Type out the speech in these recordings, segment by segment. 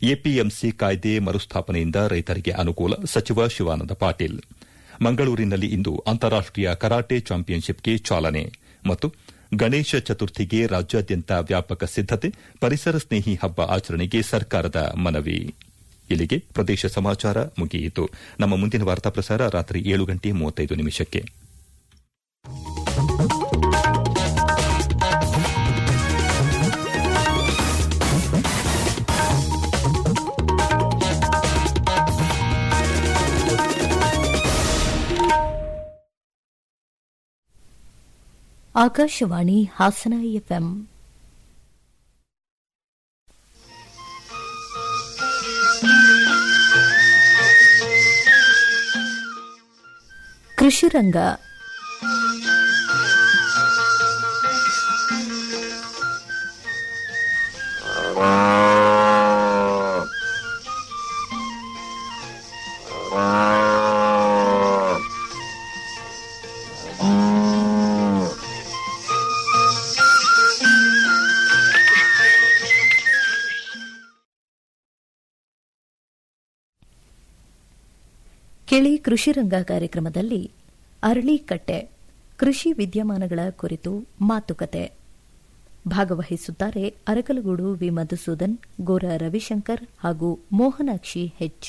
APMC ಕಾಯ್ದೆ ಮರುಸ್ಥಾಪನೆಯಿಂದ ರೈತರಿಗೆ ಅನುಕೂಲ ಸಚಿವ ಶಿವಾನಂದ ಪಾಟೀಲ್ ಮಂಗಳೂರಿನಲ್ಲಿ ಇಂದು ಅಂತಾರಾಷ್ಟೀಯ ಕರಾಟೆ ಚಾಂಪಿಯನ್ಶಿಪ್ಗೆ ಚಾಲನೆ ಮತ್ತು ಗಣೇಶ ಚತುರ್ಥಿಗೆ ರಾಜ್ಯಾದ್ಯಂತ ವ್ಯಾಪಕ ಸಿದ್ದತೆ ಪರಿಸರ ಸ್ನೇಹಿ ಹಬ್ಬ ಆಚರಣೆಗೆ ಸರ್ಕಾರದ ಮನವಿ ಇಲ್ಲಿಗೆ ಪ್ರದೇಶ ಸಮಾಚಾರ ಮುಗಿಯಿತು ನಮ್ಮ ಮುಂದಿನ ವಾರ್ತಾ ಪ್ರಸಾರ ರಾತ್ರಿ ಏಳು ಗಂಟೆ ಮೂವತ್ತೈದು ನಿಮಿಷಕ್ಕೆ ಆಕಾಶವಾಣಿ ಹಾಸನ ಎಫ್ಎಂ ಕೃಷಿ ರಂಗ ಕೆಳಿ ಕೃಷಿ ರಂಗ ಕಾರ್ಯಕ್ರಮದಲ್ಲಿ ಅರಳಿಕಟ್ಟೆ ಕೃಷಿ ವಿದ್ಯಮಾನಗಳ ಕುರಿತು ಮಾತುಕತೆ ಭಾಗವಹಿಸುತ್ತಾರೆ ಅರಕಲಗೂಡು ವಿ ಮಧುಸೂದನ್ ಗೋರ ರವಿಶಂಕರ್ ಹಾಗೂ ಮೋಹನಾಕ್ಷಿ ಹೆಚ್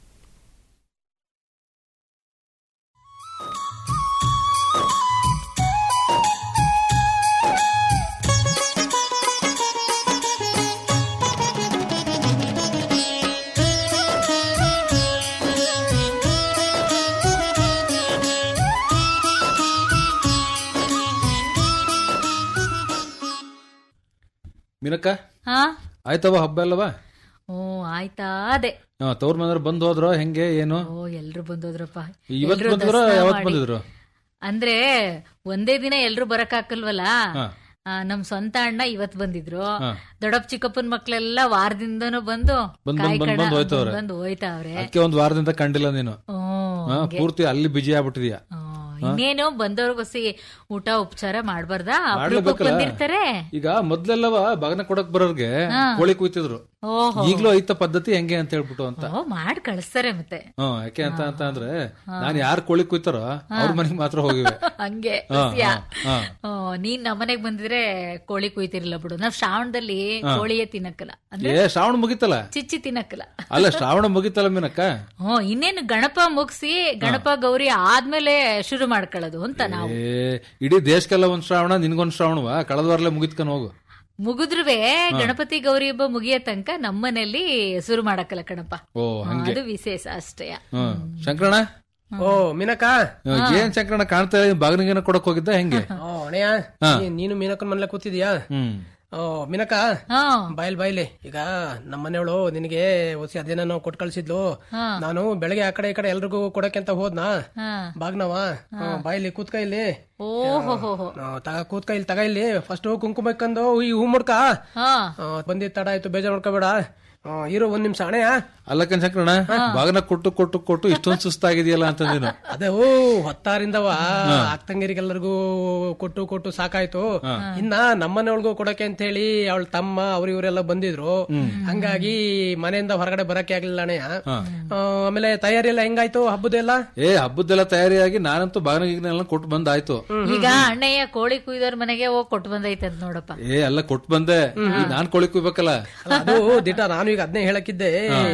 ಮಿನಕ್ಕ ಹಾ ಆಯ್ತವ ಹಬ್ಬ ಅಲ್ಲವ ಓ ಆಯ್ತಾ ಅದೇ ತವ್ರ ಮನೆಯವ್ರು ಬಂದು ಹೋದ್ರ ಹೆಂಗೆ ಏನು ಓ ಎಲ್ರು ಬಂದೋದ್ರಪ್ಪ ಇವತ್ ಎಲ್ರೂ ಬಂದ್ರ ದರ್ಶನ ಯಾವತ್ ಮಾಡಿ. ಬಂದಿದ್ರು ಅಂದ್ರೆ ಒಂದೇ ದಿನ ಎಲ್ರು ಬರಕ್ ಹಾಕಲ್ವಲ್ಲ ಹಾ. ಆ, ನಮ್ ಸ್ವಂತ ಅಣ್ಣ ಇವತ್ ಬಂದಿದ್ರು ಹಾ. ದೊಡ್ಡಪ್ಪ ಚಿಕ್ಕಪ್ಪನ ಮಕ್ಳೆಲ್ಲ ವಾರದಿಂದನೂ ಬಂದು ಬಂದ್ ಕಾಯಿ ಬಂದ್ ಕಣ ಬಂದ್ ಹೋಯ್ತವ್ರೆ. ಬಂದು ಹೋಯ್ತಾವ್ರೆ ಅದಕ್ಕೆ ಒಂದ್ ವಾರದಿಂದ ಕಂಡಿಲ್ಲ ನೀನು ಓ ಹಾ, ಹಂಗೆ. ಪೂರ್ತಿ ಅಲ್ಲಿ ಬಿಜಿ ಆಗ್ಬಿಟ್ಟಿದ್ಯಾ ಆ, ಇನ್ನೇನು ಬಂದವ್ರಿಗೋಸಿ ಊಟ ಉಪಚಾರ ಮಾಡ್ಬಾರ್ದಾ ಅಪರೂಪಕ್ಕೆ ಮಾಡ್ಲೇಬೇಕಲ್ಲ? ಬಂದಿರ್ತಾರೆ ಈಗ ಮೊದ್ಲೆಲ್ಲವ ಬಾಗನ ಕೊಡಕ್ ಬರೋರ್ಗೆ ಕೋಳಿ ಕುಯ್ತಿದ್ರು ಓಹೋ ಈಗ್ಲೂ ಐತ ಪದ್ಧತಿ ಹೆಂಗೆ ಅಂತ ಹೇಳ್ಬಿಟ್ಟು ಅಂತ ಓ ಮಾಡಿ ಕಳಿಸ್ತಾರೆ ಮತ್ತೆ ಹ್ಮ್ ಯಾಕೆ ಅಂತ ಅಂತ ಅಂದ್ರೆ ನಾನ್ ಯಾರು ಕೋಳಿ ಕುಯ್ತಾರೋ ಅವ್ರ ಮನೆಗ್ ಮಾತ್ರ ಹೋಗಿವೆ ಹಂಗೆ ಹಾ, ರುಚಿಯ. ಹಾ, ಓ, ನೀನ್ ನಮ್ಮನೆಗ್ ಬಂದಿದ್ರೆ ಕೋಳಿ ಕುಯ್ತಿರ್ಲಿಲ್ಲ ಬಿಡು ನಾವ್ ಶ್ರಾವಣದಲ್ಲಿ ಕೋಳಿಯೇ ತಿನ್ನಕ್ಕಲ್ಲ ಅಂದ್ರೆ ಏ ಶ್ರಾವಣ ಮುಗಿತಲ್ಲ ಚಿಚ್ಚಿ ತಿನ್ನಕ್ಕಲ್ಲ ಅಲ್ಲ ಶ್ರಾವಣ ಮುಗಿತಲ್ಲ ಮೀನಕ್ಕ ಹ್ಮ್ ಇನ್ನೇನು ಗಣಪ ಮುಗಿಸಿ ಗಣಪ ಗೌರಿ ಆದ್ಮೇಲೆ ಶುರು ಮಾಡ್ಕೊಳ್ಳೋದು ಅಂತ ನಾವು ಏ ಇಡೀ ದೇಶಕ್ಕೆಲ್ಲ ಒಂದ್ ಶ್ರಾವಣ ನಿನ್ಗೊಂದ್ ಶ್ರಾವಣವಾ ಕಳೆದ ವಾರಲ್ಲೇ ಮುಗಿತ್ಕೊಂಡ್ ಹೋಗು ಮುಗಿದ್ರುವೆ ಗಣಪತಿ ಗೌರಿ ಹಬ್ಬ ಮುಗಿಯೋ ತನಕ ನಮ್ಮನೇಲಿ ಶುರು ಮಾಡಕ್ಕಲ್ಲ ಕಣಪ್ಪ ಓ ಹ್ಮ್, ಅದು ವಿಶೇಷ ಅಷ್ಟೇ ಹ್ಮ್ ಶಂಕರಣ ಓ ಮಿನಕ ಏನ್ ಶಂಕರಣ ಕಾಣ್ತಾ ಬಾಗಿನಿಗೆನ ಕೊಡಕ್ ಹೋಗಿದ್ದ ಹೆಂಗೆ ಓ ಅಣಯ್ಯ ನೀ- ನೀನು ಮೀನಕ್ಕನ ಮನೇಲೆ ಕೂತಿದ್ಯಾ ಹ್ಮ್ ಓ ಮಿನಕ ಹಾ ಬಾಯ್ಲ್ ಬಾಯ್ಲಿ ಈಗ ನಮ್ಮ ಮನೆಯವಳು ನಿನಗೆ ಒಸಿ ಅದೇನೋ ಕೊಟ್ ಕಳ್ಸಿದ್ಲು ನಾನು ಬೆಳಗ್ಗೆ ಆ ಕಡೆ ಈ ಕಡೆ ಎಲ್ರಿಗೂ ಕೊಡಕ್ಕೆ ಅಂತ ಹೋದ್ನಾ ಹಾ ಬಾಗ್ನವ ಬಾಯ್ಲಿ ಕೂತ್ಕ ಇಲ್ಲಿ ಓಹೋ ಹೋ ಹೋ ಆ, ತಗ ಕೂತ್ಕ ಇಲ್ಲಿ ತಗ ಇಲ್ಲಿ ಫಸ್ಟ್ ಕುಂಕುಮ ಇಕ್ಕಂದು ಈ ಹೂ ಮುಡ್ಕ ಹಾ ಆ, ಬಂದಿದ್ ತಡ ಆಯ್ತು ಬೇಜಾರ್ ಮಾಡ್ಕೋಬೇಡ ಆ, ಇರು ಒಂದ್ ನಿಮಿಷ ಅಣೆಯ ಅಲ್ಲಕ್ಕನ್ ಶಂಕರಣ ಬಾಗನ ಕೊಟ್ಟು ಕೊಟ್ಟು ಕೊಟ್ಟು ಇಷ್ಟೊಂದ್ ಸುಸ್ತಾಗಿದೆಯಲ್ಲ ಅಂತ ನೀನು ಅದೇ ಓ ಹೊತ್ತಾರಿಂದವ ಅಕ್ಕಂಗಿರಿಗೆಲ್ಲರಿಗೂ ಕೊಟ್ಟು ಕೊಟ್ಟು ಸಾಕಾಯ್ತು ಇನ್ನ ನಮ್ಮನೆಯೊಳಗೂ ಕೊಡಕ್ಕೆ ಅಂತ ಹೇಳಿ ಅವಳ ತಮ್ಮ ಅವ್ರ ಇವರೆಲ್ಲ ಬಂದಿದ್ರು ಹಂಗಾಗಿ ಮನೆಯಿಂದ ಹೊರಗಡೆ ಬರಕ್ಕೆ ಆಗ್ಲಿಲ್ಲ ಅಣ್ಣಯ್ಯ ಆ, ಆಮೇಲೆ ತಯಾರಿ ಎಲ್ಲ ಹೆಂಗಾಯ್ತು ಹಬ್ಬದೆಲ್ಲ ಏ ಹಬ್ಬದ್ದೆಲ್ಲ ತಯಾರಿಯಾಗಿ ನಾನಂತೂ ಬಾಗಿನಿಗೆಲ್ಲ ಕೊಟ್ಟು ಬಂದಾಯ್ತು ಈಗ ಅಣ್ಣಯ್ಯ ಕೋಳಿ ಕುಯ್ದವ್ರ ಮನೆಗೆ ಹೋಗಿ ಕೊಟ್ಟು ಬಂದೈತೆ ಅಂತ ನೋಡಪ್ಪ ಏ ಎಲ್ಲ ಕೊಟ್ಟು ಬಂದೆ ಈಗ ನಾನ್ ಕೋಳಿ ಕುಯ್ಬೇಕಲ್ಲ ಅಲ್ಲ, ಅದು ದಿಟ ನಾನು ಈಗ ಅದನ್ನೇ ಹೇಳಕ್ಕಿದ್ದೆ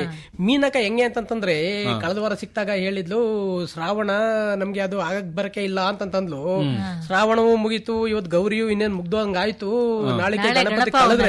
ಮೀನಕ ಹೆಂಗೆ ಅಂತಂತಂದ್ರೆ ಕಳೆದ ವಾರ ಸಿಕ್ತಾಗ ಹೇಳಿದ್ಲು ಶ್ರಾವಣ ನಮ್ಗೆ ಅದು ಆಗಕ್ ಬರಕೆ ಇಲ್ಲ ಅಂತಂತಂದ್ಲು ಶ್ರಾವಣವು ಮುಗೀತು ಇವತ್ ಗೌರಿಯು ಇನ್ನೇನ್ ಮುಗ್ದೋಂಗ್ ಆಯ್ತು ನಾಳಿಕೆ ಗಣಪತಿ ಕಳೆದ್ರೆ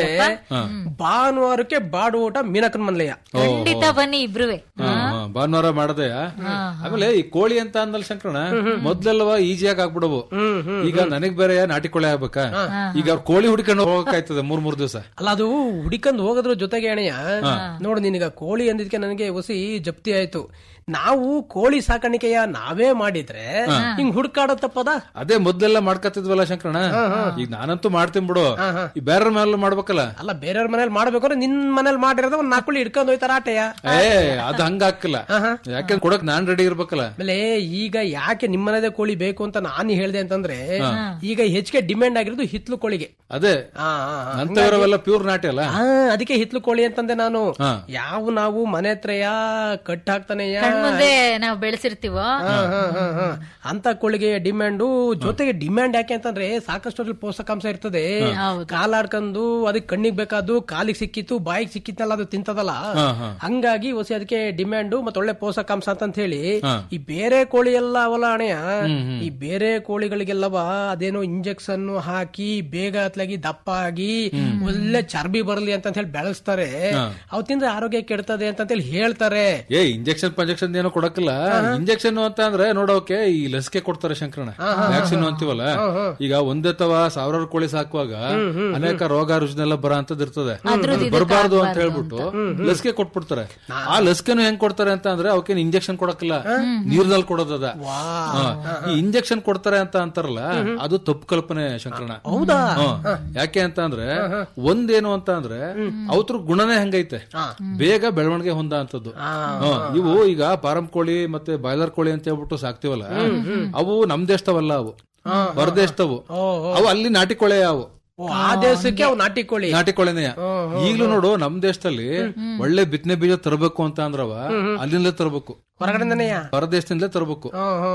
ಭಾನುವಾರಕ್ಕೆ ಬಾಡು ಊಟ ಮೀನಕನ್ ಮನ್ಲೆಯ ಖಂಡಿತ ಬನ್ನಿ ಇಬ್ರುವೆ ಹ್ಮ್, ಹ್ಮ್. ಭಾನುವಾರ ಮಾಡದೆ ಆಮೇಲೆ ಈ ಕೋಳಿ ಅಂತ ಅಂದಲ್ ಶಂಕರಣ ಮೊದ್ಲೆಲ್ಲವ ಈಜಿಯಾಗಿ ಆಗ್ಬಿಡವು ಈಗ ನನಗ್ ಬೇರೆ ನಾಟಿ ಕೋಳಿ ಆಗ್ಬೇಕಾ ಈಗ ಅವ್ರ ಕೋಳಿ ಹುಡ್ಕೊಂಡು ಹೋಗಕ್ಕಾಯ್ತದೆ ಮೂರ್ ಮೂರ್ ದಿವಸ ಅಲ್ಲ ಅದು ಹುಡಿಕಂದ್ ಹೋಗೋದ್ರ ಜೊತೆಗೆ ಅಣಯ್ಯ ನೋಡು ನಿನಗ ಕೋಳಿ ಅಂದಿದ್ಕೆ ನನಗೆ ಹೊಸಿ ಜಪ್ತಿ ಆಯ್ತು ನಾವು ಕೋಳಿ ಸಾಕಾಣಿಕೆಯ ನಾವೇ ಮಾಡಿದ್ರೆ ಹಿಂಗ್ ಹುಡ್ಕಾಡೋ ತಪ್ಪದ ಅದೇ ಮೊದ್ಲೆಲ್ಲ ಮಾಡ್ಕತ್ತಿದ್ವಲ್ಲ ಶಂಕರಣ ಈಗ ನಾನಂತೂ ಮಾಡ್ತೀನಿ ಬಿಡು ಈ ಬೇರೆ ಮೇಲೆ ಮಾಡ್ಬೇಕಲ್ಲ ಅಲ್ಲ ಬೇರೆಯವ್ರ ಮನೇಲಿ ಮಾಡ್ಬೇಕು ಅಂದ್ರೆ ನಿನ್ ಮನೇಲಿ ಮಾಡಿರೋದು ಒಂದ್ ನಾಲ್ಕು ಹಿಡ್ಕೊಂಡ್ ಹೋಯ್ತಾರ ಆಟೆಯ ಏ ಅದ್ ಹಂಗ ಹಾಕಲ್ಲ ಯಾಕೆ ಕೊಡಕ್ ನಾನ್ ರೆಡಿ ಇರ್ಬೇಕಲ್ಲ ಆಮೇಲೆ ಈಗ ಯಾಕೆ ನಿಮ್ಮನೇದೇ ಕೋಳಿ ಬೇಕು ಅಂತ ನಾನು ಹೇಳ್ದೆ ಅಂತಂದ್ರೆ ಈಗ ಹೆಚ್ಚಿಗೆ ಡಿಮ್ಯಾಂಡ್ ಆಗಿರೋದು ಹಿತ್ಲು ಕೋಳಿಗೆ ಅದೇ ಆ, ಆ, ಆ. ಅಂತವರವೆಲ್ಲ ಪ್ಯೂರ್ ನಾಟಿ ಅಲ್ಲ ಆ, ಅದಕ್ಕೆ ಹಿತ್ಲು ಕೋಳಿ ಅಂತಂದೆ ನಾನು ನಾನು ಹಾ. ಯಾವ ನಾವು ಮನೆ ಹತ್ರಯ ಕಟ್ ಹಾಕ್ತಾನೆಯ ಕಣ್ಮುಂದೆ ನಾವು ಬೆಳೆಸಿರ್ತೀವೋ ಹಾ, ಹಾ, ಹಾ, ಹಾ. ಅಂತ ಕೋಳಿಗೆ ಡಿಮ್ಯಾಂಡು ಜೊತೆಗೆ ಡಿಮ್ಯಾಂಡ್ ಯಾಕೆ ಅಂತಂದ್ರೆ ಸಾಕಷ್ಟು ಅದ್ರಲ್ಲಿ ಪೋಷಕಾಂಶ ಇರ್ತದೆ ಕಾಲಾಡ್ಕೊಂಡು ಅದಕ್ಕೆ ಕಣ್ಣಿಗೆ ಬೇಕಾದ್ದು ಕಾಲಿಗೆ ಸಿಕ್ಕಿತ್ತು ಬಾಯಿಗೆ ಸಿಕ್ಕಿತ್ತಲ್ಲ ಅದು ತಿಂತದಲ್ಲ ಹಂಗಾಗಿ ಹೊಸ ಅದಕ್ಕೆ ಡಿಮ್ಯಾಂಡು ಮತ್ತೆ ಒಳ್ಳೆ ಪೋಷಕಾಂಶ ಅಂತ ಹೇಳಿ ಈ ಬೇರೆ ಕೋಳಿ ಎಲ್ಲ ಅವಲ್ಲ ಅಣೆಯ ಈ ಬೇರೆ ಕೋಳಿಗಳಿಗೆಲ್ಲವ ಅದೇನೋ ಇಂಜೆಕ್ಷನ್ ಹಾಕಿ ಬೇಗ ಅತ್ಲಾಗಿ ದಪ್ಪ ಆಗಿ ಒಳ್ಳೆ ಚರ್ಬಿ ಬರಲಿ ಅಂತ ಹೇಳಿ ಬೆಳೆಸ್ತಾರೆ ಅವ್ ತಿಂದ್ರೆ ಆರೋಗ್ಯ ಕೆಡ್ತದೆ ಅಂತ ಹೇಳಿ ಹೇಳ್ತಾರೆ ಏ ಇಂಜೆಕ್ಷನ್ ಪಂಜೆಕ್ಷನ್ ಏನೋ ಕೊಡಕ್ಕಿಲ್ಲ ಇಂಜೆಕ್ಷನ್ ಅಂತ ಅಂದ್ರೆ ನೋಡೋಕೆ ಈ ಲಸಿಕೆ ಕೊಡ್ತಾರೆ ಶಂಕರಣ ವ್ಯಾಕ್ಸಿನ್ ಅಂತೀವಲ್ಲ ಈಗ ಒಂದೇ ತವ ಸಾವಿರಾರು ಕೋಳಿ ಸಾಕುವಾಗ ಅನೇಕ ರೋಗ ರುಜಿನೆಲ್ಲ ಬರ ಅಂತದ್ ಇರ್ತದೆ ಬರಬಾರ್ದು ಅಂತ ಹೇಳ್ಬಿಟ್ಟು ಲಸಿಕೆ ಕೊಟ್ಬಿಡ್ತಾರೆ ಆ ಲಸಿಕೆನು ಹೆಂಗ್ ಕೊಡ್ತಾರೆ ಅಂತ ಅಂದ್ರೆ ಅವಕ್ಕೇನು ಇಂಜೆಕ್ಷನ್ ಕೊಡಕ್ಕಿಲ್ಲ ನೀರ್ನಲ್ಲಿ ಕೊಡೋದದ ಹಾ. ಈ ಇಂಜೆಕ್ಷನ್ ಕೊಡ್ತಾರೆ ಅಂತ ಅಂತಾರಲ್ಲ ಅದು ತಪ್ಪು ಕಲ್ಪನೆ ಶಂಕರಣ ಹೌದಾ ಯಾಕೆ ಅಂತ ಅಂದ್ರೆ ಒಂದೇನು ಅಂತ ಅಂದ್ರೆ ಅವತ್ರ ಗುಣನೇ ಹಂಗೈತೆ ಬೇಗ ಬೆಳವಣಿಗೆ ಹೊಂದ ಅಂತದ್ದು ಇವು ಈಗ ಪಾರಂ ಕೋಳಿ ಮತ್ತೆ ಬಾಯ್ಲರ್ ಕೋಳಿ ಅಂತ ಹೇಳ್ಬಿಟ್ಟು ಸಾಕ್ತಿವಲ್ಲ ಅವು ನಮ್ ದೇಶದವಲ್ಲ ಅವು ಹೊರದೇಶದವು ಅವು ಅಲ್ಲಿ ನಾಟಿ ಕೋಳೆ ಅವು ಓ, ಆ ದೇಶಕ್ಕೆ ಅವು ನಾಟಿ ಕೋಳಿ ನಾಟಿ ಕೋಳಿನೆಯ ಈಗ್ಲೂ ನೋಡು ನಮ್ ದೇಶದಲ್ಲಿ ಒಳ್ಳೆ ಬಿತ್ತನೆ ಬೀಜ ತರಬೇಕು ಅಂತ ಅಂದ್ರವ ಅಲ್ಲಿಂದಲೇ ತರಬೇಕು ಹೊರಗಡೆಯಿಂದನೆಯ ಹೊರದೇಶದಿಂದಲೇ ತರಬೇಕು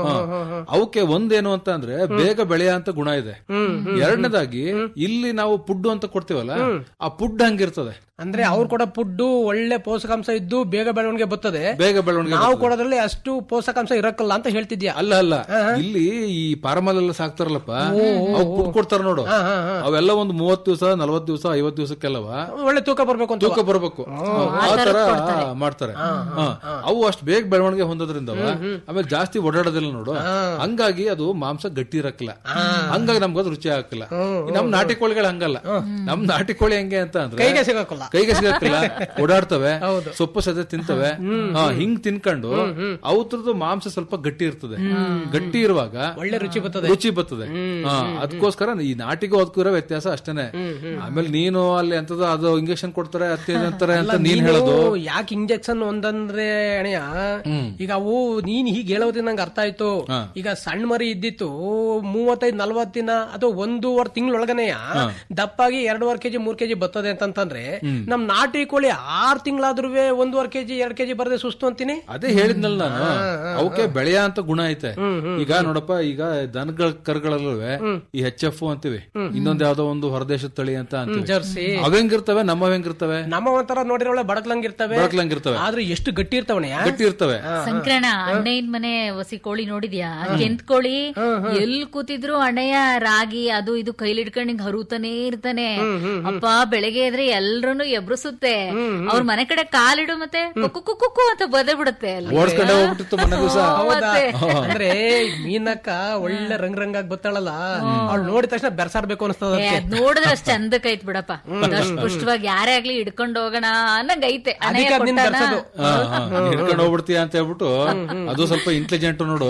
ಅವಕ್ಕೆ ಒಂದೇನು ಅಂತ ಅಂದ್ರೆ ಬೇಗ ಬೆಳೆಯ ಅಂತ ಗುಣ ಇದೆ ಎರಡನೇದಾಗಿ ಇಲ್ಲಿ ನಾವು ಪುಡ್ಡು ಅಂತ ಕೊಡ್ತೀವಲ್ಲ ಆ ಪುಡ್ ಹಂಗಿರ್ತದೆ ಅಂದ್ರೆ ಅವ್ರು ಕೊಡೋ ಫುಡ್ ಒಳ್ಳೆ ಪೋಷಕಾಂಶ ಇದ್ದು ಬೇಗ ಬೆಳವಣಿಗೆ ಬರ್ತದೆ ಬೇಗ ಬೆಳವಣಿಗೆ ನಾವು ಕೊಡೋದ್ರಲ್ಲಿ ಅಷ್ಟು ಪೋಷಕಾಂಶ ಇರಕ್ಕಲ್ಲ ಅಂತ ಹೇಳ್ತಿದ್ಯಾ ಅಲ್ಲ ಅಲ್ಲ ಇಲ್ಲಿ ಈ ಪಾರಮಲ್ಲೆಲ್ಲ ಸಾಕ್ತಾರಲ್ಲಪ್ಪ ಅವ್ ಪುಡ್ ಕೊಡ್ತಾರ ನೋಡು ಅವೆಲ್ಲ ಒಂದು ಮೂವತ್ ದಿವಸ ನಲ್ವತ್ ದಿವಸ ಐವತ್ ದಿವಸಕ್ಕೆಲ್ಲವ ಒಳ್ಳೆ ತೂಕ ಬರ್ಬೇಕು ಅಂತ ತೂಕ ಬರಬೇಕು ಆ ತರ ಮಾಡ್ತಾರೆ ಹಾ. ಅವು ಅಷ್ಟು ಬೇಗ ಬೆಳವಣಿಗೆ ಹೊಂದೋದ್ರಿಂದ ಆಮೇಲೆ ಜಾಸ್ತಿ ಓಡಾಡೋದಿಲ್ಲ ನೋಡು ಹಂಗಾಗಿ ಅದು ಮಾಂಸ ಗಟ್ಟಿ ಇರಕ್ಕಿಲ್ಲ ಹಂಗಾಗಿ ನಮ್ಗದು ರುಚಿ ಹಾಕಿಲ್ಲ ನಮ್ ನಾಟಿ ಕೋಳಿಗಳು ಹಂಗಲ್ಲ ನಮ್ ನಾಟಿ ಕೋಳಿ ಹೆಂಗೆ ಅಂತ ಅಂದ್ರೆ ಕೈಗೆ ಸಿಗಕ್ಕಲ್ಲ ಕೈಗೆ ಸಿಗಕ್ಕಿಲ್ಲ ಓಡಾಡ್ತವೆ ಸೊಪ್ಪು ಸದೆ ತಿಂತವೆ ಹಾ, ಹಿಂಗ್ ತಿನ್ಕೊಂಡು ಅವತ್ರದ್ದು ಮಾಂಸ ಸ್ವಲ್ಪ ಗಟ್ಟಿ ಇರ್ತದೆ ಗಟ್ಟಿ ಇರುವಾಗ ಒಳ್ಳೆ ರುಚಿ ಬರ್ತದೆ ರುಚಿ ಬರ್ತದೆ ಹಾ, ಅದಕ್ಕೋಸ್ಕರ ಈ ನಾಟಿಗೂ ಅದಕ್ಕೂ ಇರೋ ವ್ಯತ್ಯಾಸ ಅಷ್ಟೇನೆ ಆಮೇಲೆ ನೀನು ಅಲ್ಲಿ ಎಂತದ ಅದು ಇಂಜೆಕ್ಷನ್ ಕೊಡ್ತಾರೆ ಅತ್ತೆ ಅಂತಾರೆ ಅಂತ ನೀನ್ ಹೇಳೋದು ಯಾಕೆ ಇಂಜೆಕ್ಷನ್ ಒಂದಂದ್ರೆ ಅಣೆಯ ಈಗ ಅವು ನೀನ್ ಹೀಗ್ ಹೇಳೋದ್ರಿಂದ ನಂಗೆ ಅರ್ಥ ಆಯ್ತು ಈಗ ಸಣ್ಣ ಮರಿ ಇದ್ದಿತ್ತು ಮೂವತ್ತೈದ್ ನಲ್ವತ್ ದಿನ ಅಥವಾ ಒಂದೂವರೆ ತಿಂಗಳೊಳಗನೆಯ ದಪ್ಪಾಗಿ ಎರಡೂವರೆ ಕೆಜಿ ಮೂರ್ ಕೆಜಿ ಬರ್ತದೆ ಅಂತಂದ್ರೆ ನಮ್ ನಾಟಿ ಕೋಳಿ ಆರ್ ತಿಂಗಳಾದ್ರೂ ಒಂದೂವರೆ ಕೆಜಿ ಎರಡ್ ಕೆಜಿ ಬರದೆ ಸುಸ್ತು ಅಂತೀನಿ ಅದೇ ಹೇಳಿದ್ನಲ್ಲ ನಾನು ಅವಕ್ಕೆ ಬೆಳೆಯ ಅಂತ ಗುಣ ಐತೆ ಈಗ ನೋಡಪ್ಪ ಈಗ ದನಗಳ ಕರುಗಳಲ್ಲೂ ಈ ಹೆಚ್ ಎಫ್ ಅಂತೀವಿ ಇನ್ನೊಂದ್ ಯಾವ್ದೋ ಒಂದು ಹೊರದೇಶದ ತಳಿ ಅಂತ ಅಂತೀವಿ ಜರ್ಸಿ ಅವೆಂಗಿರ್ತವೆ ನಮ್ಮ ಹೆಂಗಿರ್ತವೆ ನಮ್ಮ ಒಂಥರ ನೋಡಿರೋಳೆ ಬಡಕ್ಲಂಗಿರ್ತವೆ ಬಡಕ್ಲಂಗಿರ್ತವೆ ಆದ್ರೆ ಎಷ್ಟು ಗಟ್ಟಿ ಇರ್ತಾವಣೆಯ ಗಟ್ಟಿ ಇರ್ತವೆ ಸಂಕ್ರಣ ಅಣ್ಣಯ್ಯನ್ ಮನೆ ಹೊಸಿ ಕೋಳಿ ನೋಡಿದ್ಯಾ ಕೆಂತ್ ಕೋಳಿ ಎಲ್ ಕೂತಿದ್ರು ಅಣ್ಣಯ್ಯ ರಾಗಿ ಅದು ಇದು ಕೈಲಿ ಹಿಡ್ಕೊಂಡು ಹಿಂಗ್ ಹರುತಾನೆ ಇರ್ತಾನೆ ಅಪ್ಪ ಬೆಳಗ್ಗೆ ಎದ್ರೆ ಎಲ್ರನ್ನು ಎಬ್ರಿಸುತ್ತೆ ಅವ್ರ ಮನೆ ಕಡೆ ಕಾಲಿಡು ಮತ್ತೆ ಕುಕ್ಕು ಕುಕ್ಕು ಕುಕ್ಕು ಅಂತ ಬದೇ ಬಿಡುತ್ತೆ ಅಲ್ಲಿ ಓಡಿಸ್ಕೊಂಡೆ ಹೋಗ್ಬಿಟ್ಟಿತ್ತು ಮೊನ್ನೆ ದಿವಸ ಹೌದಾ ಅಂದ್ರೆ ಮೀನಕ್ಕ ಒಳ್ಳೆ ರಂಗ್ ರಂಗಾಗಿ ಬತ್ತಾಳಲ್ಲ ಅವ್ಳು ನೋಡಿದ ತಕ್ಷಣ ಬೆರ್ಸಾಡ್ಬೇಕು ಅನಿಸ್ತದ ಏ, ಅದ್ ನೋಡಿದ್ರೆ ಅಷ್ಟ್ ಚಂದಕ್ ಐತ್ ಬಿಡಪ್ಪ ಅಷ್ಟ್ ಪುಷ್ಟವಾಗಿ ಯಾರೇ ಆಗ್ಲಿ ಹಿಡ್ಕೊಂಡ್ ಹೋಗೋಣ ಅನ್ನಂಗ್ ಐತೆ ಅಣ್ಣಯ್ಯ ಅದಕ್ಕೆ ಅದ್ ನಿನ್ ಕೊಟ್ಟಾನ. ಬೆರ್ಸೋದು. ಹಿಡ್ಕೊಂಡು ಹೋಗ್ಬಿಡ್ತೀಯ ಅಂತ ಹೇಳ್ಬಿಟ್ಟು ಅದು ಸ್ವಲ್ಪ ಇಂಟೆಲಿಜೆಂಟ್ ನೋಡು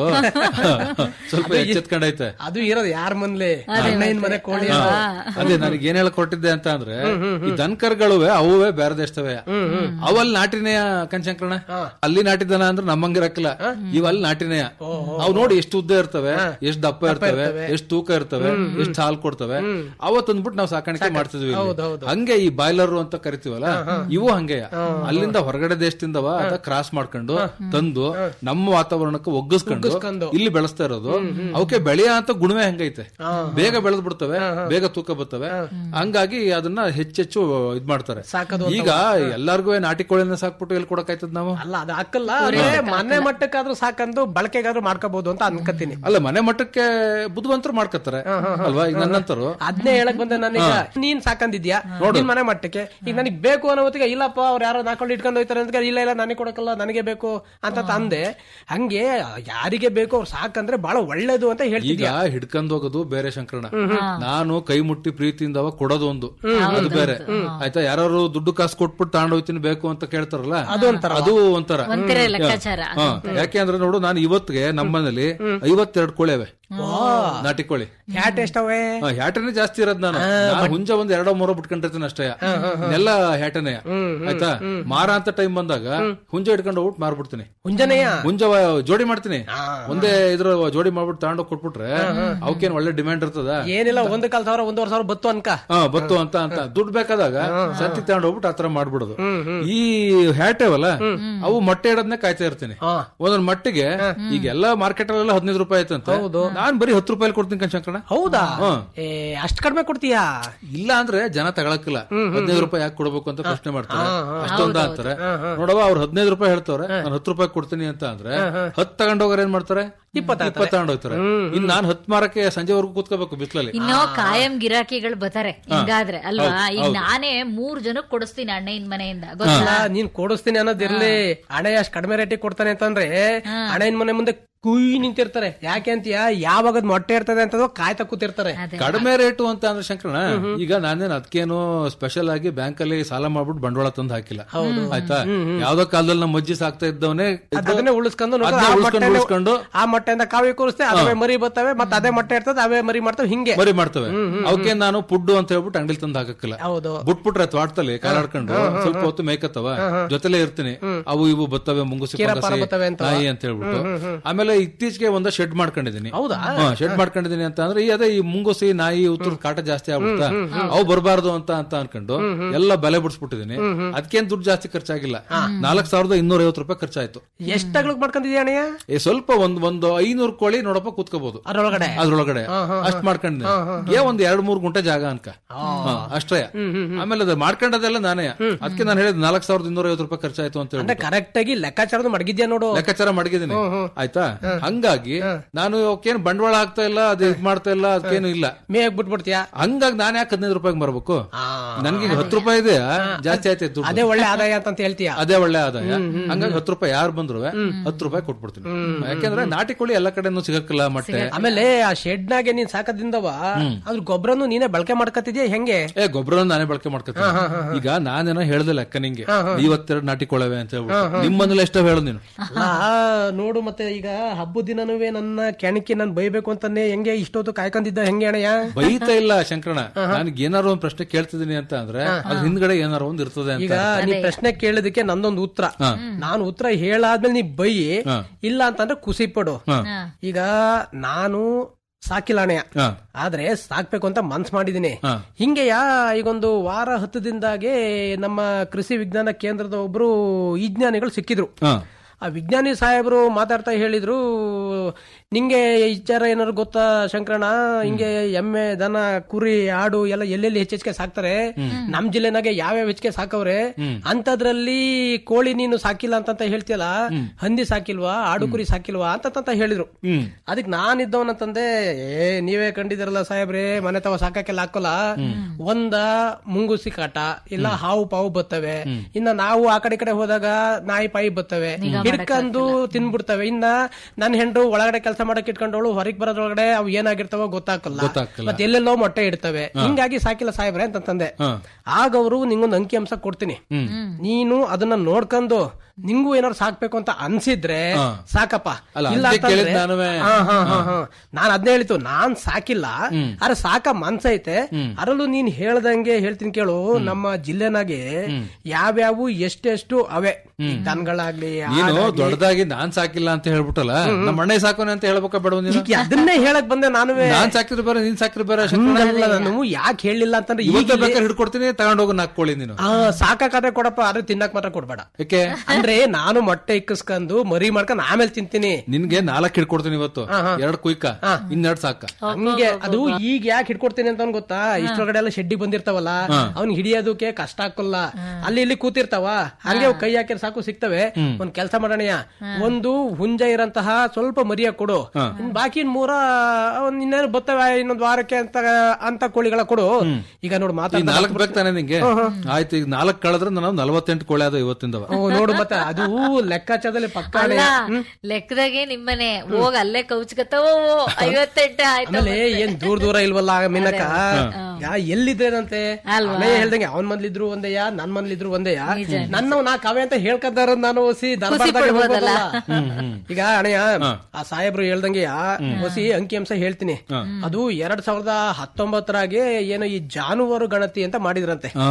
ಸ್ವಲ್ಪ ಎಚ್ಚೆತ್ಕೊಂಡೈತೆ ಅದು ಇರೋದು ಯಾರ ಮನ್ಲೆ ಅಣ್ಣಯ್ಯನ್ ಮನೆ ಕೋಳಿ ಅದು. ಅದೇ ನನಗೆ ಏನ್ ಕೊಟ್ಟಿದ್ದೆ ಅಂತ ಅಂದ್ರೆ ಈ ದನಕರ್ಗಳುವೆ ಅವುವೆ ಬೇರೆ ದೇಶದವೆ ಅವಲ್ಲಿ ನಾಟಿನೆಯ ಕಣ್ಶಂಕರಣ ಅಲ್ಲಿ ನಾಟಿದನ ಅಂದ್ರೆ ನಮ್ಮಂಗಿರಕ್ಕಿಲ್ಲ ಇವ್ ಅಲ್ಲಿ ನಾಟಿನೆಯ ಅವ್ ನೋಡಿ ಎಷ್ಟು ಉದ್ದ ಇರ್ತವೆ ಎಷ್ಟು ದಪ್ಪ ಇರ್ತವೆ ಎಷ್ಟು ತೂಕ ಇರ್ತವೆ ಎಷ್ಟು ಹಾಲು ಕೊಡ್ತವೆ ಅವತ್ ಅಂದ್ಬಿಟ್ಟು ನಾವು ಸಾಕಾಣಿಕೆ ಮಾಡ್ತಿದ್ವಿ ಇಲ್ಲಿ. ಹಂಗೆ ಈ ಬಾಯ್ಲರ್ ಅಂತ ಕರಿತೀವಲ್ಲ ಇವು ಹಂಗೆಯ ಅಲ್ಲಿಂದ ಹೊರಗಡೆ ದೇಶದಿಂದವ ಅದ ಕ್ರಾಸ್ ಮಾಡ್ಕೊಂಡು ತಂದು ನಮ್ಮ ವಾತಾವರಣಕ್ಕೆ ಒಗ್ಗಿಸ್ಕೊಂಡು ಇಲ್ಲಿ ಬೆಳೆಸ್ತಾ ಇರೋದು ಅವಕ್ಕೆ ಬೆಳೆಯ ಅಂತ ಗುಣವೇ ಹಂಗೈತೆ ಬೇಗ ಬೆಳೆದ್ ಬಿಡ್ತವೆ ಬೇಗ ತೂಕ ಬರ್ತವೆ ಹಂಗಾಗಿ ಅದನ್ನ ಹೆಚ್ಚೆಚ್ಚು ಇದ್ ಮಾಡ್ತಾರೆ ಈಗ ಎಲ್ಲಾರ್ಗು ನಾಟಿ ಕೋಳಿನ ಸಾಕ್ಬಿಟ್ಟು ಎಲ್ಲಿ ಕೊಡಕಾಯ್ತದ ನಾವು ಅಲ್ಲ ಅದು ಹಾಕಲ್ಲ ಅಂದ್ರೆ ಮನೆ ಮಟ್ಟಕ್ಕಾದ್ರೂ ಸಾಕಂದು ಬಳಕೆಗಾದ್ರೂ ಮಾಡ್ಕೋಬಹುದು ಅಂತ ಅನ್ಕೋತೀನಿ ಅಲ್ಲ ಮನೆ ಮಟ್ಟಕ್ಕೆ ಬುದ್ಧಿವಂತರು ಮಾಡ್ಕತ್ತಾರೆ ಅಲ್ವಾ ಈಗ ನನ್ನಂತರು ಅದ್ನೇ ಹೇಳಕ್ ಬಂದೆ ನನಗ ನೀನ್ ಸಾಕಂದಿದ್ಯಾ ನಿನ್ ಮನೆ ಮಟ್ಟಕ್ಕೆ ಈಗ ನನಗ್ ಬೇಕು ಅನ್ನೋ ಹೊತ್ತಿಗೆ ಇಲ್ಲಪ್ಪ ಅವ್ರು ಯಾರೋ ನಾಕೊಂಡು ಇಟ್ಕೊಂಡು ಹೋಯ್ತಾರೆ ಅಂತ ಇಲ್ಲ ಇಲ್ಲ ನನಗೆ ಕೊಡಕಲ್ಲ ನನಗೆ ಬೇಕು ಅಂತ ಅಂದೆ ಹಂಗೆ ಯಾರಿಗೆ ಬೇಕು ಅವ್ರು ಸಾಕಂದ್ರೆ ಬಹಳ ಒಳ್ಳೇದು ಅಂತ ಈಗ ಹೇಳ್ತಿದ್ಯಾ ಹಿಡ್ಕೊಂಡ್ ಹೋಗೋದು ಬೇರೆ ಶಂಕರಣ ನಾನು ಕೈ ಮುಟ್ಟಿ ಪ್ರೀತಿಯಿಂದ ಅವ ಕೊಡೋದು ಒಂದು ಅದು ಬೇರೆ ಆಯ್ತಾ ಯಾರು ದುಡ್ಡು ಕಾಸು ಕೊಟ್ಬಿಟ್ಟು ತಗೊಂಡ್ ಹೋಯ್ತೀನಿ ಬೇಕು ಅಂತ ಕೇಳ್ತಾರಲ್ಲ ಅದು ಒಂಥರ ಒಂಥರ ಲೆಕ್ಕಾಚಾರ ಹಾ. ಯಾಕೆ ಅಂದ್ರೆ ನೋಡು ನಾನು ಇವತ್ತಿಗೆ ನಮ್ಮನೇಲಿ ಐವತ್ತೆರಡು ಕೋಳಿ ಅವೆ ನಾಟಿ ಕೋಳಿ ಹ್ಯಾಟ್ ಎಷ್ಟವೆ ಆ, ಹ್ಯಾಟನೇ ಜಾಸ್ತಿ ಇರೋದ್ ನಾನು ನಾನ್ ಹುಂಜ ಒಂದ್ ಎರಡೋ ಮೂರೋ ಬಿಟ್ಕೊಂಡಿರ್ತೀನಿ ಅಷ್ಟೇ ಎಲ್ಲ ಹ್ಯಾಟನೇ ಆಯ್ತಾ ಮಾರ ಅಂತ ಟೈಮ್ ಬಂದಾಗ ಹುಂಜ ಇಟ್ಕೊಂಡು ಹೋಗ್ಬಿಟ್ಟು ಮಾರ್ಬಿಡ್ತೀನಿ ಹುಂಜನೆಯ ಹುಂಜ ವ- ಜೋಡಿ ಮಾಡ್ತೀನಿ ಒಂದೇ ಇದ್ರ ಜೋಡಿ ಮಾಡ್ಬಿಟ್ಟು ತಗೊಂಡೋಗಿ ಕೊಟ್ಬಿಟ್ರೆ ಅವಕ್ಕೇನ್ ಒಳ್ಳೆ ಡಿಮ್ಯಾಂಡ್ ಇರ್ತದ ಏನಿಲ್ಲ ಒಂದು ಕಾಲ್ ಸಾವಿರ ಒಂದೂವರೆ ಸಾವಿರ ಬತ್ತು ಅನ್ಕ ಹಾ ಬತ್ತು ಅಂತ ಅಂತ ದುಡ್ಡು ಬೇಕಾದಾಗ ಸಂತಿ ತಗೊಂಡ್ ಹೋಗ್ಬಿಟ್ಟು ಆತರ ಮಾಡ್ಬಿಡೋದು ಈ ಹ್ಯಾಟೇವಲ್ಲ ಅವು ಮೊಟ್ಟೆ ಇಡೋದನ್ನೇ ಕಾಯ್ತಾ ಇರ್ತೀನಿ ಹಾ. ಒಂದೊಂದ್ ಮಟ್ಟಿಗೆ ಈಗ ಎಲ್ಲ ಮಾರ್ಕೆಟ್ ಅಲ್ಲೆಲ್ಲ ಹದಿನೈದು ರೂಪಾಯಿ ಆಯ್ತಂತ ನಾನ್ ಬರೀ ಹತ್ತು ರೂಪಾಯಿ ಕೊಡ್ತೀನಿ ಕಣ್ಶಂಕರಣ ಹೌದಾ ಹ್ಮ್. ಏ ಅಷ್ಟ್ ಕಡಿಮೆ ಕೊಡ್ತೀಯಾ ಇಲ್ಲ ಅಂದ್ರೆ ಜನ ತಗೊಳಕಿಲ್ಲ ಹದಿನೈದು ರೂಪಾಯಿ ಯಾಕೆ ಕೊಡ್ಬೇಕು ಅಂತ ಪ್ರಶ್ನೆ ಮಾಡ್ತಾರೆ ಅಷ್ಟೊಂದ ಅಂತಾರೆ ನೋಡವ ಅವ್ರು ಹದಿನೈದು ರೂಪಾಯಿ ಹೇಳ್ತವ್ರೆ ನಾನು ಹತ್ತು ರೂಪಾಯಿ ಕೊಡ್ತೀನಿ ಅಂತ ಅಂದ್ರೆ ಹತ್ತು ತಗೊಂಡೋಗರ್ ಏನ್ ಮಾಡ್ತಾರೆ ಇಪ್ಪತ್ತು ಇಪ್ಪತ್ತು ತಗೊಂಡೋಗ್ತಾರೆ ಇನ್ ನಾನ್ ಹತ್ತು ಮಾರಕ್ಕೆ ಸಂಜೆವರೆಗೂ ಕೂತ್ಕೋಬೇಕು ಬಿಸ್ಲಲ್ಲಿ ಇನ್ನೋ ಕಾಯಂ ಗಿರಾಕಿಗಳು ಬರ್ತಾರೆ ಹಿಂಗಾದ್ರೆ ಅಲ್ವಾ ಈಗ ನಾನೇ ಮೂರ್ ಜನಕ್ ಕೊಡಿಸ್ತೀನಿ ಅಣ್ಣಯ್ಯನ ಮನೆಯಿಂದ ಗೊತ್ತಾ ಅಲ್ಲ ನೀನ್ ಕೊಡಿಸ್ತೀನಿ ಅನ್ನೋದಿರ್ಲಿ ಹಣ ಅಷ್ಟ್ ಕಡಿಮೆ ರೇಟಿಗೆ ಕೊಡ್ತಾನೆ ಅಂತಂದ್ರೆ ಹಣೆನ್ ಮನೆ ಮುಂದೆ ಕುಯ್ ನಿಂತಿರ್ತಾರೆ ಯಾಕೆ ಅಂತೀಯ ಯಾವಾಗ ಅದ್ ಮೊಟ್ಟೆ ಇರ್ತದೆ ಅಂತ ಕಾಯ್ತಾ ಕೂತಿರ್ತಾರೆ ಕಡಿಮೆ ರೇಟು ಅಂತ ಅಂದ್ರೆ ಶಂಕರಣ ಈಗ ನಾನೇನ್ ಅದಕ್ಕೇನು ಸ್ಪೆಷಲ್ ಆಗಿ ಬ್ಯಾಂಕ್ ಅಲ್ಲಿ ಸಾಲ ಮಾಡ್ಬಿಟ್ಟು ಬಂಡವಾಳ ತಂದು ಹಾಕಿಲ್ಲ ಆಯ್ತಾ ಯಾವ್ದೋ ಕಾಲದಲ್ಲಿ ನಮ್ಮ ಅಜ್ಜಿ ಸಾಕ್ತಾ ಇದ್ದವನೇ ಅದನ್ನೇ ಉಳಿಸ್ಕೊಂಡು ನೋಡು, ಅದ್ನೇ ಆ ಉಳ್ಸ್ಕೊಂಡು ಮೊಟ್ಟೆನೇ- ಉಳ್ಸ್ಕೊಂಡು ಆ ಮೊಟ್ಟೆಯಿಂದ ಕಾವಿ ಕೂರಿಸ್ತೆ ಅವೇ ಮರಿ ಬರ್ತವೆ ಮತ್ತೆ ಅದೇ ಮೊಟ್ಟೆ ಇರ್ತದೆ ಅವೇ ಮರಿ ಮಾಡ್ತವೆ ಹಿಂಗೆ ಮರಿ ಮಾಡ್ತವೆ ಅವಕ್ಕೆ ನಾನು ಪುಡ್ಡು ಅಂತ ಹೇಳ್ಬಿಟ್ಟು ಅಂಗಡಿ ತಂದು ಹಾಕಕ್ಕಿಲ್ಲ ಹೌದು ಬಿಟ್ಬಿಟ್ರೆ ತ್ವಾಟದಲ್ಲಿ ಕಾಲಾಡ್ಕೊಂಡು ಸ್ವಲ್ಪ ಹೊತ್ತು ಮೇಯ್ಕತ್ತವ ಜೊತೆಲೆ ಇರ್ತೀನಿ ಅವು ಇವು ಬತ್ತವೆ ಮುಂಗುಸಿ ಕೀರ ಪಂಗಸಿ, ಪಾರ ಬತ್ತವೆ ಅಂತ. ನಾಯಿ ಅಂತ ಹೇಳ್ಬಿಟ್ಟು ಆಮೇಲೆ ಇತ್ತೀಚೆಗೆ ಒಂದ ಶೆಡ್ ಮಾಡ್ಕೊಂಡಿದೀನಿ ಹೌದಾ? ಶೆಡ್ ಮಾಡ್ಕೊಂಡಿದೀನಿ ಅಂತ ಅಂದ್ರೆ ಈ ಅದೇ ಈ ಮುಂಗುಸಿ ನಾಯಿ ಉತ್ತರ ಕಾಟ ಜಾಸ್ತಿ ಆಗ್ಬಿಡ್ತಾ ಅವು ಬರಬಾರ್ದು ಅಂತ ಅಂತ ಅನ್ಕೊಂಡು ಎಲ್ಲ ಬೆಲೆ ಬಿಡಿಸ್ಬಿಟ್ಟಿದೀನಿ ಅದಕ್ಕೇನ್ ದುಡ್ಡು ಜಾಸ್ತಿ ಖರ್ಚಾಗಿಲ್ಲ ನಾಲ್ಕ್ ಸಾವಿರದ ಇನ್ನೂರ ಐವತ್ತು ರೂಪಾಯಿ ಖರ್ಚಾಯ್ತು ಎಷ್ಟಾಗ್ಲಿಕ್ ಮಾಡ್ಕೊಂಡಿದ್ಯಾ ಅಣ್ಣಯ್ಯ ಏ ಸ್ವಲ್ಪ ಒಂದ್ ಒಂದು ಐನೂರು ಕೋಳಿ ನೋಡಪ್ಪ ಕೂತ್ಕೋಬಹುದು ಅದ್ರೊಳಗಡೆ ಅದ್ರೊಳಗಡೆ ಅಷ್ಟ್ ಮಾಡ್ಕೊಂಡಿದ್ದೀನಿ ಏ ಒಂದ್ ಎರಡ್ ಮೂರ್ ಗುಂಟೆ ಜಾಗ ಅನ್ಕ ಹಾ, ಅಷ್ಟೇ ಆಮೇಲೆ ಅದು ಮಾಡ್ಕೊಂಡದೆಲ್ಲ ನಾನೇ ಅದಕ್ಕೆ ನಾನು ಹೇಳಿದ್ ನಾಲ್ಕ್ ಸಾವಿರದ ಇನ್ನೂರ ಐವತ್ತು ರೂಪಾಯಿ ಖರ್ಚಾಯ್ತು ಅಂತ ಹೇಳಿ ಅಂದ್ರೆ ಕರೆಕ್ಟ್ ಆಗಿ ಲೆಕ್ಕಾಚಾರದ ಮಡಗಿದ್ಯಾ ನೋಡು ಲೆಕ್ಕಾಚಾರ ಮಡಗಿದ್ದೀನಿ ಆಯ್ತಾ ಹಂಗಾಗಿ ನಾನು ಅವಕ್ಕೇನು ಬಂಡವಾಳ ಹಾಕ್ತಾ ಇಲ್ಲ ಅದು ಇದ್ ಮಾಡ್ತಾ ಇಲ್ಲ ಅದಕ್ಕೇನು ಇಲ್ಲ ಮೇಗ್ ಬಿಟ್ಬಿಡ್ತೀಯಾ ಹಂಗಾಗಿ ನಾನು ಯಾಕೆ ಹದಿನೈದು ರೂಪಾಯಿಗೆ ಬರ್ಬೇಕು ನನ್ಗೆ ಈಗ ಹತ್ತು ರೂಪಾಯಿ ಇದೆ ಜಾಸ್ತಿ ಆಯ್ತು ದುಡ್ಡು ಅದೇ ಒಳ್ಳೆ ಆದಾಯ ಅಂತ ಹೇಳ್ತೀಯ ಅದೇ ಒಳ್ಳೆ ಆದಾಯ ಹಂಗಾಗಿ ಹತ್ತು ರೂಪಾಯಿ ಯಾರು ಬಂದ್ರು ಹತ್ತು ರೂಪಾಯಿ ಕೊಟ್ಬಿಡ್ತೀನಿ ಯಾಕೆಂದ್ರೆ ನಾಟಿ ಕೋಳಿ ಎಲ್ಲ ಕಡೆನೂ ಸಿಗಕ್ಕಿಲ್ಲ ಮೊಟ್ಟೆ ಆಮೇಲೆ ಆ ಶೆಡ್ ನಾಗೆ ನೀನ್ ಸಾಕದಿಂದವ ಅದ್ರ ಗೊಬ್ಬರನು ನೀನೇ ಬಳಕೆ ಮಾಡ್ಕತಿದ್ಯಾ ಹೆಂಗೆ ಏ ಗೊಬ್ಬರ ನಾನೇ ಬಳಕೆ ಮಾಡ್ಕೊತೀನಿ ಈಗ ನಾನೇನೋ ಹೇಳ್ದೆ ಲೆಕ್ಕ ನಿಂಗೆ ಇವತ್ತೆರಡು ನಾಟಿ ಕೊಳವೆ ಅಂತ ಹೇಳ್ಬಿಟ್ಟು ನಿಮ್ ಮನೇಲಿ ಎಷ್ಟೋ ಹೇಳು ನೀನು ಅಲ್ಲ ನೋಡು ಮತ್ತೆ ಈಗ ಹಬ್ಬದ ದಿನನೂ ನನ್ನ ಕೆಣಕಿ ನಾನು ಬೈಬೇಕು ಅಂತಾನೆ ಹೆಂಗೆ ಇಷ್ಟೊತ್ತು ಕಾಯ್ಕೊಂಡಿದ್ದ ಹೆಂಗೆ ಅಣ್ಣಯ್ಯ ಬೈತಾ ಇಲ್ಲ ಶಂಕರಣ ನನಗೆ ಏನಾರು ಒಂದ್ ಪ್ರಶ್ನೆ ಕೇಳ್ತಿದೀನಿ ಅಂತ ಅಂದ್ರೆ ಅದ್ರ ಹಿಂದ್ಗಡೆ ಏನಾರು ಒಂದ್ ಇರ್ತದೆ ಅಂತ ಈಗ ನೀ ಪ್ರಶ್ನೆ ಕೇಳಿದಕ್ಕೆ ನಂದೊಂದು ಉತ್ತರ ನಾನು ಉತ್ತರ ಹೇಳಾದ್ಮೇಲೆ ನೀ ಬೈ ಇಲ್ಲ ಅಂತಂದ್ರೆ ಖುಷಿ ಪಡು ಈಗ ನಾನು ಸಾಕಿಲ್ಲ ಅಣ್ಣಯ್ಯ ಹಾ. ಆದ್ರೆ ಸಾಕ್ಬೇಕು ಅಂತ ಮನ್ಸ್ ಮಾಡಿದೀನಿ ಹಾ. ಹಿಂಗೆಯಾ ಈಗೊಂದು ವಾರ ಹತ್ತು ದಿನದಾಗೆ ನಮ್ಮ ಕೃಷಿ ವಿಜ್ಞಾನ ಕೇಂದ್ರದ ಒಬ್ರು ವಿಜ್ಞಾನಿಗಳು ಸಿಕ್ಕಿದ್ರು ಹಾ. ಆ ವಿಜ್ಞಾನಿ ಸಾಹೇಬರು ಮಾತಾಡ್ತಾ ಹೇಳಿದ್ರು ನಿಂಗೆ ಈ ವಿಚಾರ ಏನಾದ್ರು ಗೊತ್ತಾ ಶಂಕರಣ ಹಿಂಗೆ ಎಮ್ಮೆ ದನ ಕುರಿ ಆಡು ಎಲ್ಲ ಎಲ್ಲೆಲ್ಲಿ ಹೆಚ್ಚೆಚ್ಗೆ ಸಾಕ್ತಾರೆ ನಮ್ ಜಿಲ್ಲೆನಾಗೆ ಯಾವ್ಯಾವ ಹೆಚ್ಚಿಗೆ ಸಾಕವ್ರೆ ಅಂತದ್ರಲ್ಲಿ ಕೋಳಿ ನೀನು ಸಾಕಿಲ್ಲ ಅಂತ ಹೇಳ್ತೀಯಲ್ಲ ಹಂದಿ ಸಾಕಿಲ್ವಾ ಆಡು ಕುರಿ ಸಾಕಿಲ್ವಾ ಅಂತ ಹೇಳಿದ್ರು ಹ್ಮ್ ಅದಕ್ ನಾನ್ ಇದ್ದವನಂತಂದೆ ಏ ನೀವೇ ಕಂಡಿದಿರಲ್ಲ ಸಾಹೇಬ್ರೆ ಮನೆ ತವ ಸಾಕಕ್ಕೆಲ್ಲ ಹಾಕೋಲ್ಲ ಒಂದ ಮುಂಗುಸಿ ಕಾಟ ಇಲ್ಲ ಹಾವು ಪಾವು ಬರ್ತವೆ ಇನ್ನ ನಾವು ಆ ಕಡೆ ಈ ಕಡೆ ಹೋದಾಗ ನಾಯಿ ಪಾಯಿ ಬರ್ತವೆ ಹಿಡ್ಕೊಂಡು ತಿನ್ಬಿಡ್ತವೆ ಇನ್ನ ನನ್ ಹೆಂಡ್ರು ಒಳಗಡೆ ಕೆಲಸ ಮಾಡಕ್ ಇಟ್ಕೊಂಡವಳು ಹೊರಗ್ ಬರೋದ್ರೊಳಗಡೆ ಅವು ಏನಾಗಿರ್ತಾವ ಗೊತ್ತಾಗಲ್ಲ ಗೊತ್ತಾಗಲ್ಲ. ಮತ್ತೆ ಎಲ್ಲೆಲ್ಲೋ ಮೊಟ್ಟೆ ಇಡ್ತವೆ ಹಿಂಗಾಗಿ ಸಾಕಿಲ್ಲ ಸಾಹೇಬ್ರೆ ಅಂತಂದೆ ಆಗ ಅವರು ನಿಂಗೊಂದು ಅಂಕಿ ಅಂಶ ಕೊಡ್ತೀನಿ ನೀನು ಅದನ್ನ ನೋಡ್ಕೊಂಡು ನಿಂಗೂ ಏನಾದ್ರು ಸಾಕ್ಬೇಕು ಅಂತ ಅನ್ಸಿದ್ರೆ ಸಾಕಪ್ಪ ಅಲ್ಲ, ಇಲ್ಲ ಅದಕ್ಕೆ ಅಂತಂದ್ರೆ- ಕೇಳಿದ್ದು ನಾನುವೆ. ಹಾ, ಹಾ, ಹಾ, ಹಾ. ನಾನ್ ಅದ್ನೇ ಹೇಳಿತು ನಾನ್ ಸಾಕಿಲ್ಲ ಆದ್ರೆ ಸಾಕ ಮನ್ಸೈತೆ ಅದರಲ್ಲೂ ನೀನ್ ಹೇಳ್ದಂಗೆ ಹೇಳ್ತೀನಿ ಕೇಳು ನಮ್ಮ ಜಿಲ್ಲೆನಾಗೆ ಯಾವ್ಯಾವು ಎಷ್ಟೆಷ್ಟು ಅವೆ ಈ ದನಗಳಾಗ್ಲಿ ನೀನು ಆಡಾಗ್ಲಿ. ದೊಡ್ಡದಾಗಿ ನಾನ್ ಸಾಕಿಲ್ಲ ಅಂತ ಹೇಳ್ಬಿಟ್ಟಲ್ಲ ನಮ್ಮ ಅಣ್ಣ ಸಾಕೋನೆ ಅಂತ ಹೇಳ್ಬೇಕ ಬೇಡ ನೀನು ಈಗ ಅದನ್ನೇ ಹೇಳಕ್ ಬಂದೆ ನಾನು ನಾನ್ ಸಾಕಿದ್ರೆ ಬೇರೆ ನೀನ್ ಸಾಕಿದ್ರೆ ಬೇರೆ ಶಂಕರಣ್ಣ. ನಾನು ಯಾಕೆ ಹೇಳಿಲ್ಲ ಅಂತಂದ್ರೆ ಈಗ ಇವತ್ತೇ ಬೇಕಾದ್ರೆ ಹಿಡ್ಕೊಡ್ತೀನಿ ತಗೊಂಡೋಗಿ ನಾಲ್ಕೊಳ್ಳಿ ನೀನು ಆ, ಸಾಕಾದ್ರೆ ಕೊಡಪ್ಪ ಆದ್ರೆ ತಿನ್ನಕ್ ಮಾತ್ರ ಕೊಡ್ಬೇಡ ಯಾಕೆ ಅಂದ್ರೆ ನಾನು ಮೊಟ್ಟೆ ಇಕ್ಕಿಸ್ಕೊಂಡು ಮರಿ ಮಾಡ್ಕೊಂಡು ಆಮೇಲೆ ತಿಂತೀನಿ ನಿನ್ಗೆ ನಾಲ್ಕು ಹಿಡ್ಕೊಡ್ತೀನಿ ಇವತ್ತು ಎರಡ್ ಕುಯ್ಕ ಇನ್ನೆರಡ್ ಸಾಕ ಹಂಗೆ ಅದು ಈಗ ಯಾಕೆ ಹಿಡ್ಕೊಡ್ತೀನಿ ಅಂತ ಅವ್ನ್ ಗೊತ್ತಾ ಇಷ್ಟೊಳಗಡೆ ಎಲ್ಲ ಶೆಡ್ಡಿ ಬಂದಿರ್ತಾವಲ್ಲ ಅವ್ನ್ ಹಿಡಿಯೋದಕ್ಕೆ ಕಷ್ಟ ಹಾಕಲ್ಲ ಅಲ್ಲಿ ಇಲ್ಲಿ ಕೂತಿರ್ತಾವ ಹಂಗೆ ಅವ್ ಕೈ ಹಾಕಿರ್ ಸಾಕು ಸಿಗ್ತವೆ ಒಂದ್ ಕೆಲಸ ಮಾಡೋಣಯ್ಯ ಒಂದು ಹುಂಜ ಇರಂತಹ ಸ್ವಲ್ಪ ಮರಿಯ ಕೊಡು ಇನ್ ಬಾಕಿ ಇನ್ ಮೂರ ಒಂದ್ ಇನ್ನೇನು ಬರ್ತವೆ ಇನ್ನೊಂದ್ ವಾರಕ್ಕೆ ಅಂತ ಅಂತ ಕೋಳಿಗಳ ಕೊಡು ಈಗ ನೋಡು ಈ ಮಾತಾಡ ನಾಲ್ಕು ಬೇಕು ತಾನೆ ನಿಂಗೆ ಆಯ್ತು ಈಗ ನಾಲ್ಕು ಕಳೆದ್ರೆ ನಾನು ನಲವತ್ತೆಂಟು ಕೋಳಿ ಆದ ಇವತ್ತಿಂದವ ನೋಡು ಮತ್ತೆ ಅಂತ ಅದು ಲೆಕ್ಕಾಚಾರದಲ್ಲಿ ಪಕ್ಕ ಅಲ್ಲ ಲೆಕ್ಕದಾಗೆ ನಿಮ್ಮನೆ ಹೋಗ್ ಅಲ್ಲೇ ಕೌಚ್ಕತ್ತವ ಐವತ್ತೆಂಟ ಆಯ್ತು ಆಮೇಲೆ ಏನ್ ದೂರ ದೂರ ಇಲ್ವಲ್ಲ ಮಿನ್ನಕ ಯಾ ಎಲ್ಲಿದ್ದೇನಂತೆ ಅಲ್ವಾ? ಅಲ್ಲೇ ಹೇಳ್ದಂಗೆ ಅವನ್ ಮನ್ಲಿದ್ರು ಒಂದೇಯ ನನ್ ಮನ್ಲಿದ್ರು ಒಂದೇಯ ನನ್ನ ನಾ ಕಾವೆ ಅಂತ ಹೇಳ್ಕದ್ದಾರ ನಾನು ಒಸಿ ದರ್ಬಾರ್ದಾಗ ಪಡ್ಬೋದಲ್ಲ. ಹೋಗ್ಬೋದಲ್ಲ. ಈಗ ಅಣಯ್ಯ ಆ ಸಾಹೇಬ್ರು ಹೇಳ್ದಂಗೆ ಒಸಿ ಅಂಕಿ ಅಂಶ ಹೇಳ್ತೀನಿ ಅದು ಎರಡ್ ಸಾವಿರದ ಹತ್ತೊಂಬತ್ತರಾಗೆ ಏನೋ ಈ ಜಾನುವಾರು ಗಣತಿ ಅಂತ ಮಾಡಿದ್ರಂತೆ ಆ,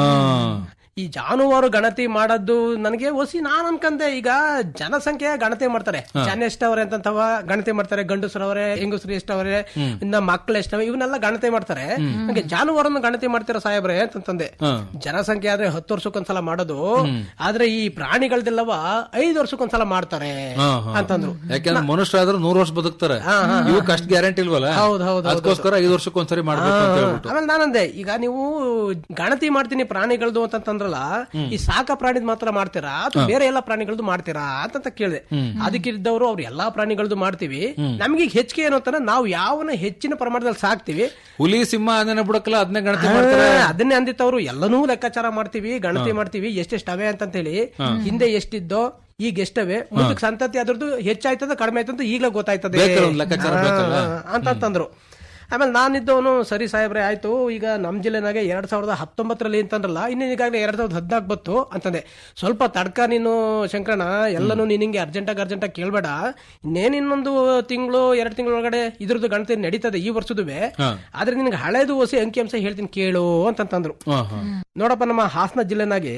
ಈ ಜಾನುವಾರು ಗಣತಿ ಮಾಡದ್ದು ನನಗೆ ಒಸಿ ನಾನ್ ಅನ್ಕಂದೆ ಈಗ ಜನಸಂಖ್ಯೆ ಗಣತಿ ಮಾಡ್ತಾರೆ ಜನ ಎಷ್ಟವ್ರೆ ಅಂತಂತವ ಗಣತಿ ಮಾಡ್ತಾರೆ ಗಂಡಸರವ್ರೆ ಹೆಂಗಸರು ಎಷ್ಟವ್ರೆ ಇನ್ನ ಮಕ್ಳು ಎಷ್ಟವೆ ಇವನ್ನೆಲ್ಲ ಗಣತಿ ಮಾಡ್ತಾರೆ ನಂಗೆ ಜಾನುವಾರನ್ನ ಗಣತಿ ಮಾಡ್ತೀರ ಸಾಹೇಬ್ರೆ ಅಂತಂತಂದೆ ಜನಸಂಖ್ಯೆ ಆದ್ರೆ ಹತ್ತು ವರ್ಷಕ್ಕೊಂದ್ಸಲ ಮಾಡೋದು ಆದ್ರೆ ಈ ಪ್ರಾಣಿಗಳ್ದೆಲ್ಲವ ಐದು ವರ್ಷಕ್ಕೊಂದ್ಸಲ ಮಾಡ್ತಾರೆ ಹಾ, ಹಾ. ಅಂತಂದ್ರು ಯಾಕಂದ್ರೆ ಮನುಷ್ಯರಾದ್ರೂ ನೂರ್ ವರ್ಷ ಬದುಕ್ತಾರೆ ಇವಕ್ಕೆ ಅಷ್ಟು ಗ್ಯಾರಂಟಿ ಇಲ್ವಲ್ಲ ಹೌದ್, ಹೌದ್, ಹೌದ್. ಅದಕ್ಕೋಸ್ಕರ ಐದು ವರ್ಷಕ್ಕೊಂದ್ಸರಿ ಮಾಡ್ಬೇಕು ಅಂತ ಹೇಳ್ಬಿಟ್ಟು ಆಮೇಲೆ ನಾನಂದೆ ಈಗ ನೀವು ಗಣತಿ ಮಾಡ್ತೀನಿ ಪ್ರಾಣಿಗಳದು ಅಂತಂದ್ರಲ್ಲ ಈ ಸಾಕ ಪ್ರಾಣಿದ್ ಮಾತ್ರ ಮಾಡ್ತೀರಾ ಅಥವಾ ಬೇರೆ ಎಲ್ಲಾ ಪ್ರಾಣಿಗಳದ್ದು ಮಾಡ್ತೀರಾ ಅಂತ ಕೇಳಿದೆ ಅದಕ್ಕಿದ್ದವರು ಅವ್ರು ಎಲ್ಲಾ ಪ್ರಾಣಿಗಳದ್ದು ಮಾಡ್ತೀವಿ ನಮ್ಗೆ ಈಗ ಹೆಚ್ಚಿಗೆ ಏನು ಅಂತಾನೆ ನಾವು ಯಾವನ ಹೆಚ್ಚಿನ ಪ್ರಮಾಣದಲ್ಲಿ ಸಾಕ್ತಿವಿ ಹುಲಿ ಸಿಂಹ ಅದನ್ನ ಬಿಡಕ್ಕಲ್ಲ ಅದನ್ನೇ ಗಣತಿ ಮಾಡ್ತಾರೆ ಆ, ಅದನ್ನೇ ಅಂದಿತ್ತವ್ರು ಎಲ್ಲನೂ ಲೆಕ್ಕಾಚಾರ ಮಾಡ್ತೀವಿ ಗಣತಿ ಮಾಡ್ತೀವಿ ಎಷ್ಟೆಷ್ಟು ಅವೆ ಅಂತ ಹೇಳಿ ಹಿಂದೆ ಎಷ್ಟಿದ್ದೋ ಈಗ ಎಷ್ಟವೆ ಮುಂದಕ್ಕೆ ಸಂತತಿ ಅದ್ರದ್ದು ಹೆಚ್ಚಾಯ್ತದ ಕಡಿಮೆ ಆಯ್ತಂತ ಈಗಲೇ ಗೊತ್ತಾಯ್ತದೆ ಬೇಕಲ್ಲ ಒಂದ್ ಲೆಕ್ಕಾಚಾರ ಬೇಕಲ್ಲ? ಆ, ಅಂತಂತಂದ್ರು ಆಮೇಲೆ ನಾನಿದ್ದವನು ಸರಿ ಸಾಹೇಬ್ರೆ ಆಯ್ತು ಈಗ ನಮ್ ಜಿಲ್ಲೆನಾಗೆ ಎರಡ್ ಸಾವಿರದ ಹತ್ತೊಂಬತ್ತರಲ್ಲಿ ಅಂತಂದ್ರಲ್ಲ ಇನ್ನು ಈಗಾಗಲೇ ಎರಡ್ ಸಾವಿರದ ಹದಿನಾಲ್ಕು ಬತ್ತು ಅಂತಂದೆ ಸ್ವಲ್ಪ ತಡ್ಕ ನೀನು ಶಂಕರಣ ಎಲ್ಲನೂ ನೀನ್ ಹಿಂಗೆ ಅರ್ಜೆಂಟಾಗಿ ಅರ್ಜೆಂಟಾಗಿ ಕೇಳ್ಬೇಡ ಇನ್ನೇನ್ ಇನ್ನೊಂದು ತಿಂಗಳು ಎರಡು ತಿಂಗಳ ಒಳಗಡೆ ಇದ್ರದ್ದು ಗಣತಿ ನಡೀತದೆ ಈ ವರ್ಷದುವೆ ಆದ್ರೆ ನಿನ್ಗೆ ಹಳೇದು ಹೊಸ ಅಂಕಿಅಂಶ ಹೇಳ್ತೀನಿ ಕೇಳು ಅಂತಂತಂದ್ರು ಹಾ, ಹಾ. ನೋಡಪ್ಪ ನಮ್ಮ ಹಾಸನ ಜಿಲ್ಲೆನಾಗೆ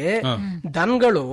ದನ್ಗಳು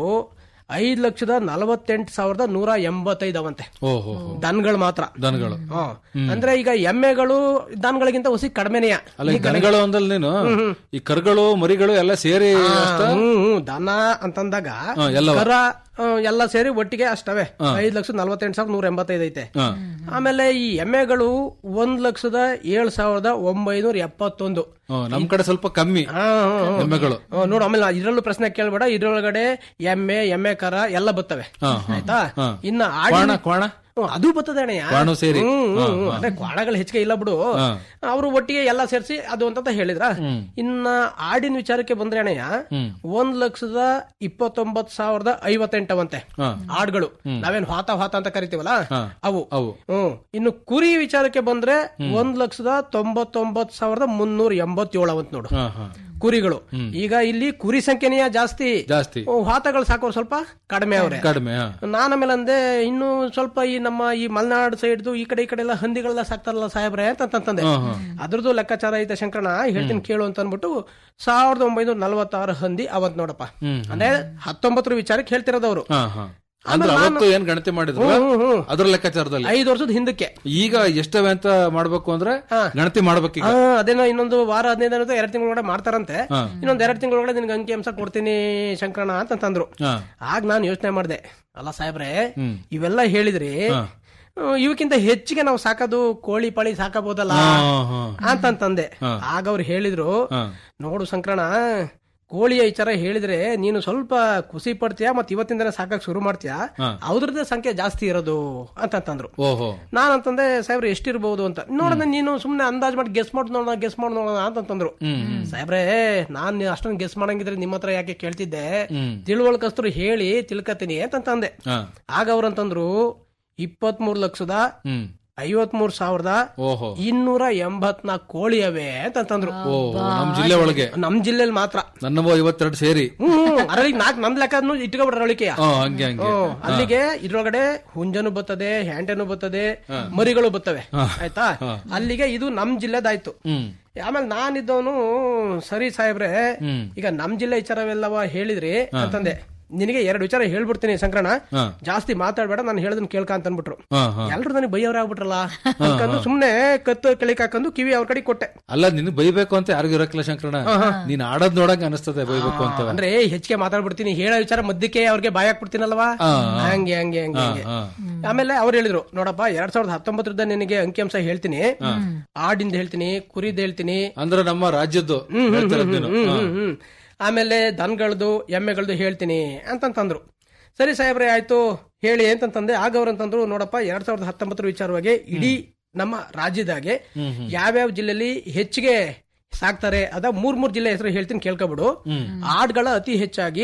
ಐದ್ ಲಕ್ಷದ ನಲವತ್ತೆಂಟು ಸಾವಿರದ ನೂರ ಎಂಬತ್ತೈದು ಅವಂತೆ ಓಹೋ ದನ್ಗಳು ಮಾತ್ರ ದನಗಳು ಹಾ. ಅಂದ್ರೆ ಈಗ ಎಮ್ಮೆಗಳು ದನಗಳಿಗಿಂತ ಹೊಸಿ ಕಡಿಮೆನೆಯ ಅಲ್ಲ ಈ ದನಗಳು ಅಂದಲ್ ನೀನು ಈ ಕರುಗಳು ಮರಿಗಳು ಎಲ್ಲ ಸೇರಿ ಅಷ್ಟ ಹ್ಮ್ ಹ್ಮ್, ದನ ಅಂತಂದಾಗ ಹಾ, ಎಲ್ಲವ? ಕರ ಆ, ಎಲ್ಲ ಸೇರಿ ಒಟ್ಟಿಗೆ ಅಷ್ಟವೆ ಐದ್ ಲಕ್ಷದ ನಲವತ್ತೆಂಟು ಸಾವಿರದ ನೂರ ಎಂಬತ್ತೈದು ಐತೆ ಹಾ. ಆಮೇಲೆ ಈ ಎಮ್ಮೆಗಳು ಒಂದ್ ಲಕ್ಷದ ಏಳ್ ಸಾವಿರದ ಒಂಬೈನೂರ ಎಪ್ಪತ್ತೊಂದು ಹ್ಮ್, ನಮ್ ಕಡೆ ಸ್ವಲ್ಪ ಕಮ್ಮಿ ಹಾ, ಹಾ, ಹಾ. ಎಮ್ಮೆಗಳು ಹ್ಮ್, ನೋಡು ಆಮೇಲೆ ಇದ್ರಲ್ಲೂ ಪ್ರಶ್ನೆ ಕೇಳ್ಬೇಡ ಇದ್ರೊಳಗಡೆ ಎಮ್ಮೆ ಎಮ್ಮೆ ಕರ ಎಲ್ಲ ಬರ್ತವೆ ಹಾ, ಹಾ. ಆಯ್ತಾ ಹಾ. ಇನ್ನ ಕ್ವಾಣ ಆಡಿನ ಕ್ವಾಣ ಹ್ಮ್, ಅದು ಬರ್ತದೆ ಅಣ್ಣಯ್ಯ ಕ್ವಾಣು ಸೇರಿ ಹ್ಮ್, ಹ್ಮ್, ಹಾ, ಹ್ಮ್. ಹಾ. ಅದೇ ಕ್ವಾಣಗಳು ಹೆಚ್ಚಿಗೆ ಇಲ್ಲ ಬಿಡು ಹಾ. ಅವರು ಒಟ್ಟಿಗೆ ಎಲ್ಲ ಸೇರಿಸಿ ಅದು ಅಂತ ಹೇಳಿದ್ರ ಇನ್ನ ಆಡಿನ ವಿಚಾರಕ್ಕೆ ಬಂದ್ರೆ ಅಣ್ಣಯ್ಯ ಒಂದ್ ಲಕ್ಷದ ಇಪ್ಪತ್ತೊಂಬತ್ ಸಾವಿರದ ಐವತ್ತೆಂಟವಂತೆ ಹಾ. ಆಡ್ಗಳು ನಾವೇನ್ ಹಾತ ಹಾತ ಅಂತ ಕರಿತೀವಲ್ಲ ಹಾ. ಅವು ಅವು ಹ್ಮ್ ಇನ್ನು ಕುರಿ ವಿಚಾರಕ್ಕೆ ಬಂದ್ರೆ ಒಂದ್ ಲಕ್ಷದ ತೊಂಬತ್ತೊಂಬತ್ ಸಾವಿರದ ಮುನ್ನೂರ ಎಂಬತ್ತೇಳು ಅವಂತ ನೋಡು ಹಾ, ಹಾ. ಕುರಿಗಳು ಈಗ ಇಲ್ಲಿ ಕುರಿ ಸಂಖ್ಯೆನೆಯ ಜಾಸ್ತಿ ಜಾಸ್ತಿ ಓ, ಹಾತಗಳು ಸಾಕೋರು ಸ್ವಲ್ಪ ಕಡಿಮೆ ಅವ್ರೆ ಕಡಿಮೆ ಹಾ. ನಾನು ಆಮೇಲೆ ಅಂದೆ ಇನ್ನು ಸ್ವಲ್ಪ ಈ ನಮ್ಮ ಈ ಮಲೆನಾಡು ಸೈಡ್ದು ಈ ಕಡೆ ಈ ಕಡೆ ಎಲ್ಲ ಹಂದಿಗಳೆಲ್ಲ ಸಾಕ್ತಾರಲ್ಲ ಸಾಹೇಬ್ರೆ ಅಂತಂತಂದೆ ಅದ್ರದ್ದು ಲೆಕ್ಕಾಚಾರ ಐತೆ ಶಂಕರಣ ಹೇಳ್ತೀನಿ ಕೇಳು ಅಂತ ಅನ್ಬಿಟ್ಟು ಸಾವಿರದ ಒಂಬೈನೂರ ನಲವತ್ತಾರು ಹಂದಿ ಅವತ್ ನೋಡಪ್ಪ ಅಂದ್ರೆ ಹತ್ತೊಂಬತ್ತರ ವಿಚಾರಕ್ಕೆ ಹೇಳ್ತಿರೋದವ್ರು ಹಾ, ಹಾ. ಅಂದ್ರೆ ಅವತ್ತು ಏನ್ ಗಣತಿ ಮಾಡಿದ್ರು ಅದ್ರ ಲೆಕ್ಕಾಚಾರದಲ್ಲಿ ಐದು ವರ್ಷದ ಹಿಂದಕ್ಕೆ ಈಗ ಎಷ್ಟವೆ ಅಂತ ಮಾಡ್ಬೇಕು ಅಂದ್ರೆ ಗಣತಿ ಮಾಡ್ಬೇಕೀಗ ಆ, ಅದೇನೋ ಇನ್ನೊಂದು ವಾರ ಹದಿನೈದು ದಿನ ಎರಡು ತಿಂಗಳೊಳಗಡೆ ಮಾಡ್ತಾರಂತೆ ಇನ್ನೊಂದ್ ಎರಡು ತಿಂಗಳೊಳಗಡೆ ನಿನ್ಗೆ ಅಂಕಿ ಅಂಶ ಕೊಡ್ತೀನಿ ಶಂಕರಣ ಅಂತಂದ್ರು ಹಾ. ಆಗ ನಾನು ಯೋಚನೆ ಮಾಡಿದೆ ಅಲ್ಲ ಸಾಹೇಬ್ರೆ ಇವೆಲ್ಲ ಹೇಳಿದ್ರಿ ಹ್ಮ್, ಇವಕ್ಕಿಂತ ಹೆಚ್ಚಿಗೆ ನಾವು ಸಾಕೋದು ಕೋಳಿ ಪಾಳಿ ಸಾಕಬಹುದಲ್ಲ ಹಾ, ಹಾ. ಅಂತಂತಂದೆ ಆಗ ಅವ್ರು ಹೇಳಿದ್ರು ನೋಡು ಸಂಕ್ರಣ ಕೋಳಿಯ ವಿಚಾರ ಹೇಳಿದ್ರೆ ನೀನು ಸ್ವಲ್ಪ ಖುಷಿ ಪಡ್ತೀಯ ಮತ್ ಇವತ್ತಿನ ದಿನ ಸಾಕಕ್ ಶುರು ಮಾಡ್ತೀಯ ಅವ್ರದ್ದೇ ಸಂಖ್ಯೆ ಜಾಸ್ತಿ ಇರೋದು ಅಂತಂತಂದ್ರು ಓಹೋ ನಾನ್ ಅಂತಂದೆ ಸಾಹೇಬ್ರೆ ಎಷ್ಟಿರ್ಬಹುದು ಅಂತ ನೋಡೋಣ ನೀನು ಸುಮ್ನೆ ಅಂದಾಜ್ ಮಾಡಿ ಗೆಸ್ ಮಾಡಿ ನೋಡೋಣ ಗೆಸ್ ಮಾಡಿ ನೋಡೋಣ ಅಂತಂತಂದ್ರು ಸಾಹೇಬ್ರೆ ನಾನ್ ಅಷ್ಟೊಂದು ಗೆಸ್ ಮಾಡಂಗಿದ್ರೆ ನಿಮ್ಮ ಹತ್ರ ಯಾಕೆ ಕೇಳ್ತಿದ್ದೆ ತಿಳುವಳಿಕಸ್ತರು ಹೇಳಿ ತಿಳ್ಕತೀನಿ ಅಂತಂತಂದೆ ಹಾ. ಆಗ ಅವ್ರಂತಂದ್ರು ಇಪ್ಪತ್ತ್ ಮೂರ್ ಲಕ್ಷದ ಹ್ಮ್ ಐವತ್ ಮೂರ್ ಸಾವಿರದ ಓಹೋ ಇನ್ನೂರ ಎಂಬತ್ನಾಲ್ಕು ಕೋಳಿ ಅವೆ ಅಂತಂತಂದ್ರು ಓಹೋ ನಮ್ ಜಿಲ್ಲೆ ಒಳಗೆ ನಮ್ ಜಿಲ್ಲೆಲಿ ಮಾತ್ರ ನನ್ನವ ಐವತ್ತೆರಡು ಸೇರಿ ಹ್ಮ್ ಅದ್ರಲ್ಲಿ ನಾಲ್ಕು ನಮ್ ಲೆಕ್ಕ ಇಟ್ಕೊಬಿಡ್ರ ಅಳಿಕೆಯ ಹಾ ಹಂಗೆ ಹಂಗೆ ಹ್ಮ್. ಅಲ್ಲಿಗೆ ಇದ್ರೊಳಗಡೆ ಹುಂಜನು ಬರ್ತದೆ ಹ್ಯಾಂಟನು ಬರ್ತದೆ ಮರಿಗಳು ಬರ್ತವೆ ಆಯ್ತಾ ಅಲ್ಲಿಗೆ ಇದು ನಮ್ ಜಿಲ್ಲೆದಾಯ್ತು ಹ್ಮ್ ಆಮೇಲೆ ನಾನಿದ್ದವನು ಸರಿ ಸಾಹೇಬ್ರೆ ಈಗ ನಮ್ ಜಿಲ್ಲೆ ವಿಚಾರವೆಲ್ಲವ ಹೇಳಿದ್ರಿ ಅಂತಂದೆ ನಿನಗೆ ಎರಡು ವಿಚಾರ ಹೇಳ್ಬಿಡ್ತೀನಿ ಸಂಕ್ರಣ ಹಾ. ಜಾಸ್ತಿ ಮಾತಾಡ್ಬೇಡ ನಾನು ಹೇಳೋದನ್ನ ಕೇಳ್ಕ ಅಂತ ಅನ್ಬಿಟ್ರು ಹಾ ಹಾ ಎಲ್ರು ನನಗೆ ಬೈಯವ್ರ ಆಗ್ಬಿಟ್ರಲ್ಲ ಅನ್ಕೊಂಡು ಸುಮ್ನೆ ಕತ್ತು ಕೆಳಿಕ್ ಹಾಕೊಂಡು ಕಿವಿ ಅವ್ರ ಕಡೆ ಕೊಟ್ಟೆ ಅಲ್ಲ ನಿನ್ ಬೈಬೇಕು ಅಂತ ಯಾರಿಗೂ ಇರಕ್ಕಿಲ್ಲ ಶಂಕರಣ ನೀನ್ ಆಡೋದ್ ನೋಡಂಗ ಅನಿಸ್ತದೆ ಬೈಬೇಕು ಅಂತ ಅಂದ್ರೆ ಹೆಚ್ಚಿಗೆ ಮಾತಾಡ್ಬಿಡ್ತೀನಿ ಹೇಳೋ ವಿಚಾರ ಮಧ್ಯಕ್ಕೆ ಅವ್ರಿಗೆ ಬಾಯ್ ಹಾಕ್ಬಿಡ್ತೀನಲ್ವಾ ಹಂಗೆ ಹಂಗೆ ಹಂಗೆ ಹಂಗೆ ಹಾ. ಆಮೇಲೆ ಅವ್ರು ಹೇಳಿದ್ರು ನೋಡಪ್ಪ ಎರಡ್ ಸಾವಿರದ ಹತ್ತೊಂಬತ್ತರದ ನಿನಗೆ ಅಂಕಿಅಂಶ ಹೇಳ್ತೀನಿ ಆಡಿಂದ ಹೇಳ್ತೀನಿ ಕುರಿದ್ ಹೇಳ್ತೀನಿ ಅಂದ್ರೆ ನಮ್ಮ ರಾಜ್ಯದ್ದು ಹೇಳ್ತಿರೋದ್ ನೀನು. ಹ್ಮ್, ಹ್ಮ್, ಹ್ಮ್. ಆಮೇಲೆ ದನಗಳದು ಎಮ್ಮೆಗಳದು ಹೇಳ್ತೀನಿ ಅಂತಂತಂದ್ರು ಸರಿ ಸಾಹೇಬ್ರೆ ಆಯ್ತು ಹೇಳಿ ಅಂತಂತಂದೆ ಆಗ ಅವ್ರಂತಂದ್ರು ನೋಡಪ್ಪ ಎರಡ್ ಸಾವಿರದ ಹತ್ತೊಂಬತ್ತರ ವಿಚಾರವಾಗಿ ಇಡೀ ನಮ್ಮ ರಾಜ್ಯದಾಗೆ ಯಾವ್ಯಾವ ಜಿಲ್ಲೆಯಲ್ಲಿ ಹೆಚ್ಚಿಗೆ ಸಾಕ್ತಾರೆ ಅದ ಮೂರ್ ಮೂರ್ ಜಿಲ್ಲೆ ಹೆಸರು ಹೇಳ್ತೀನಿ ಕೇಳ್ಕೊಬಿಡು ಆಡ್ಗಳ ಅತಿ ಹೆಚ್ಚಾಗಿ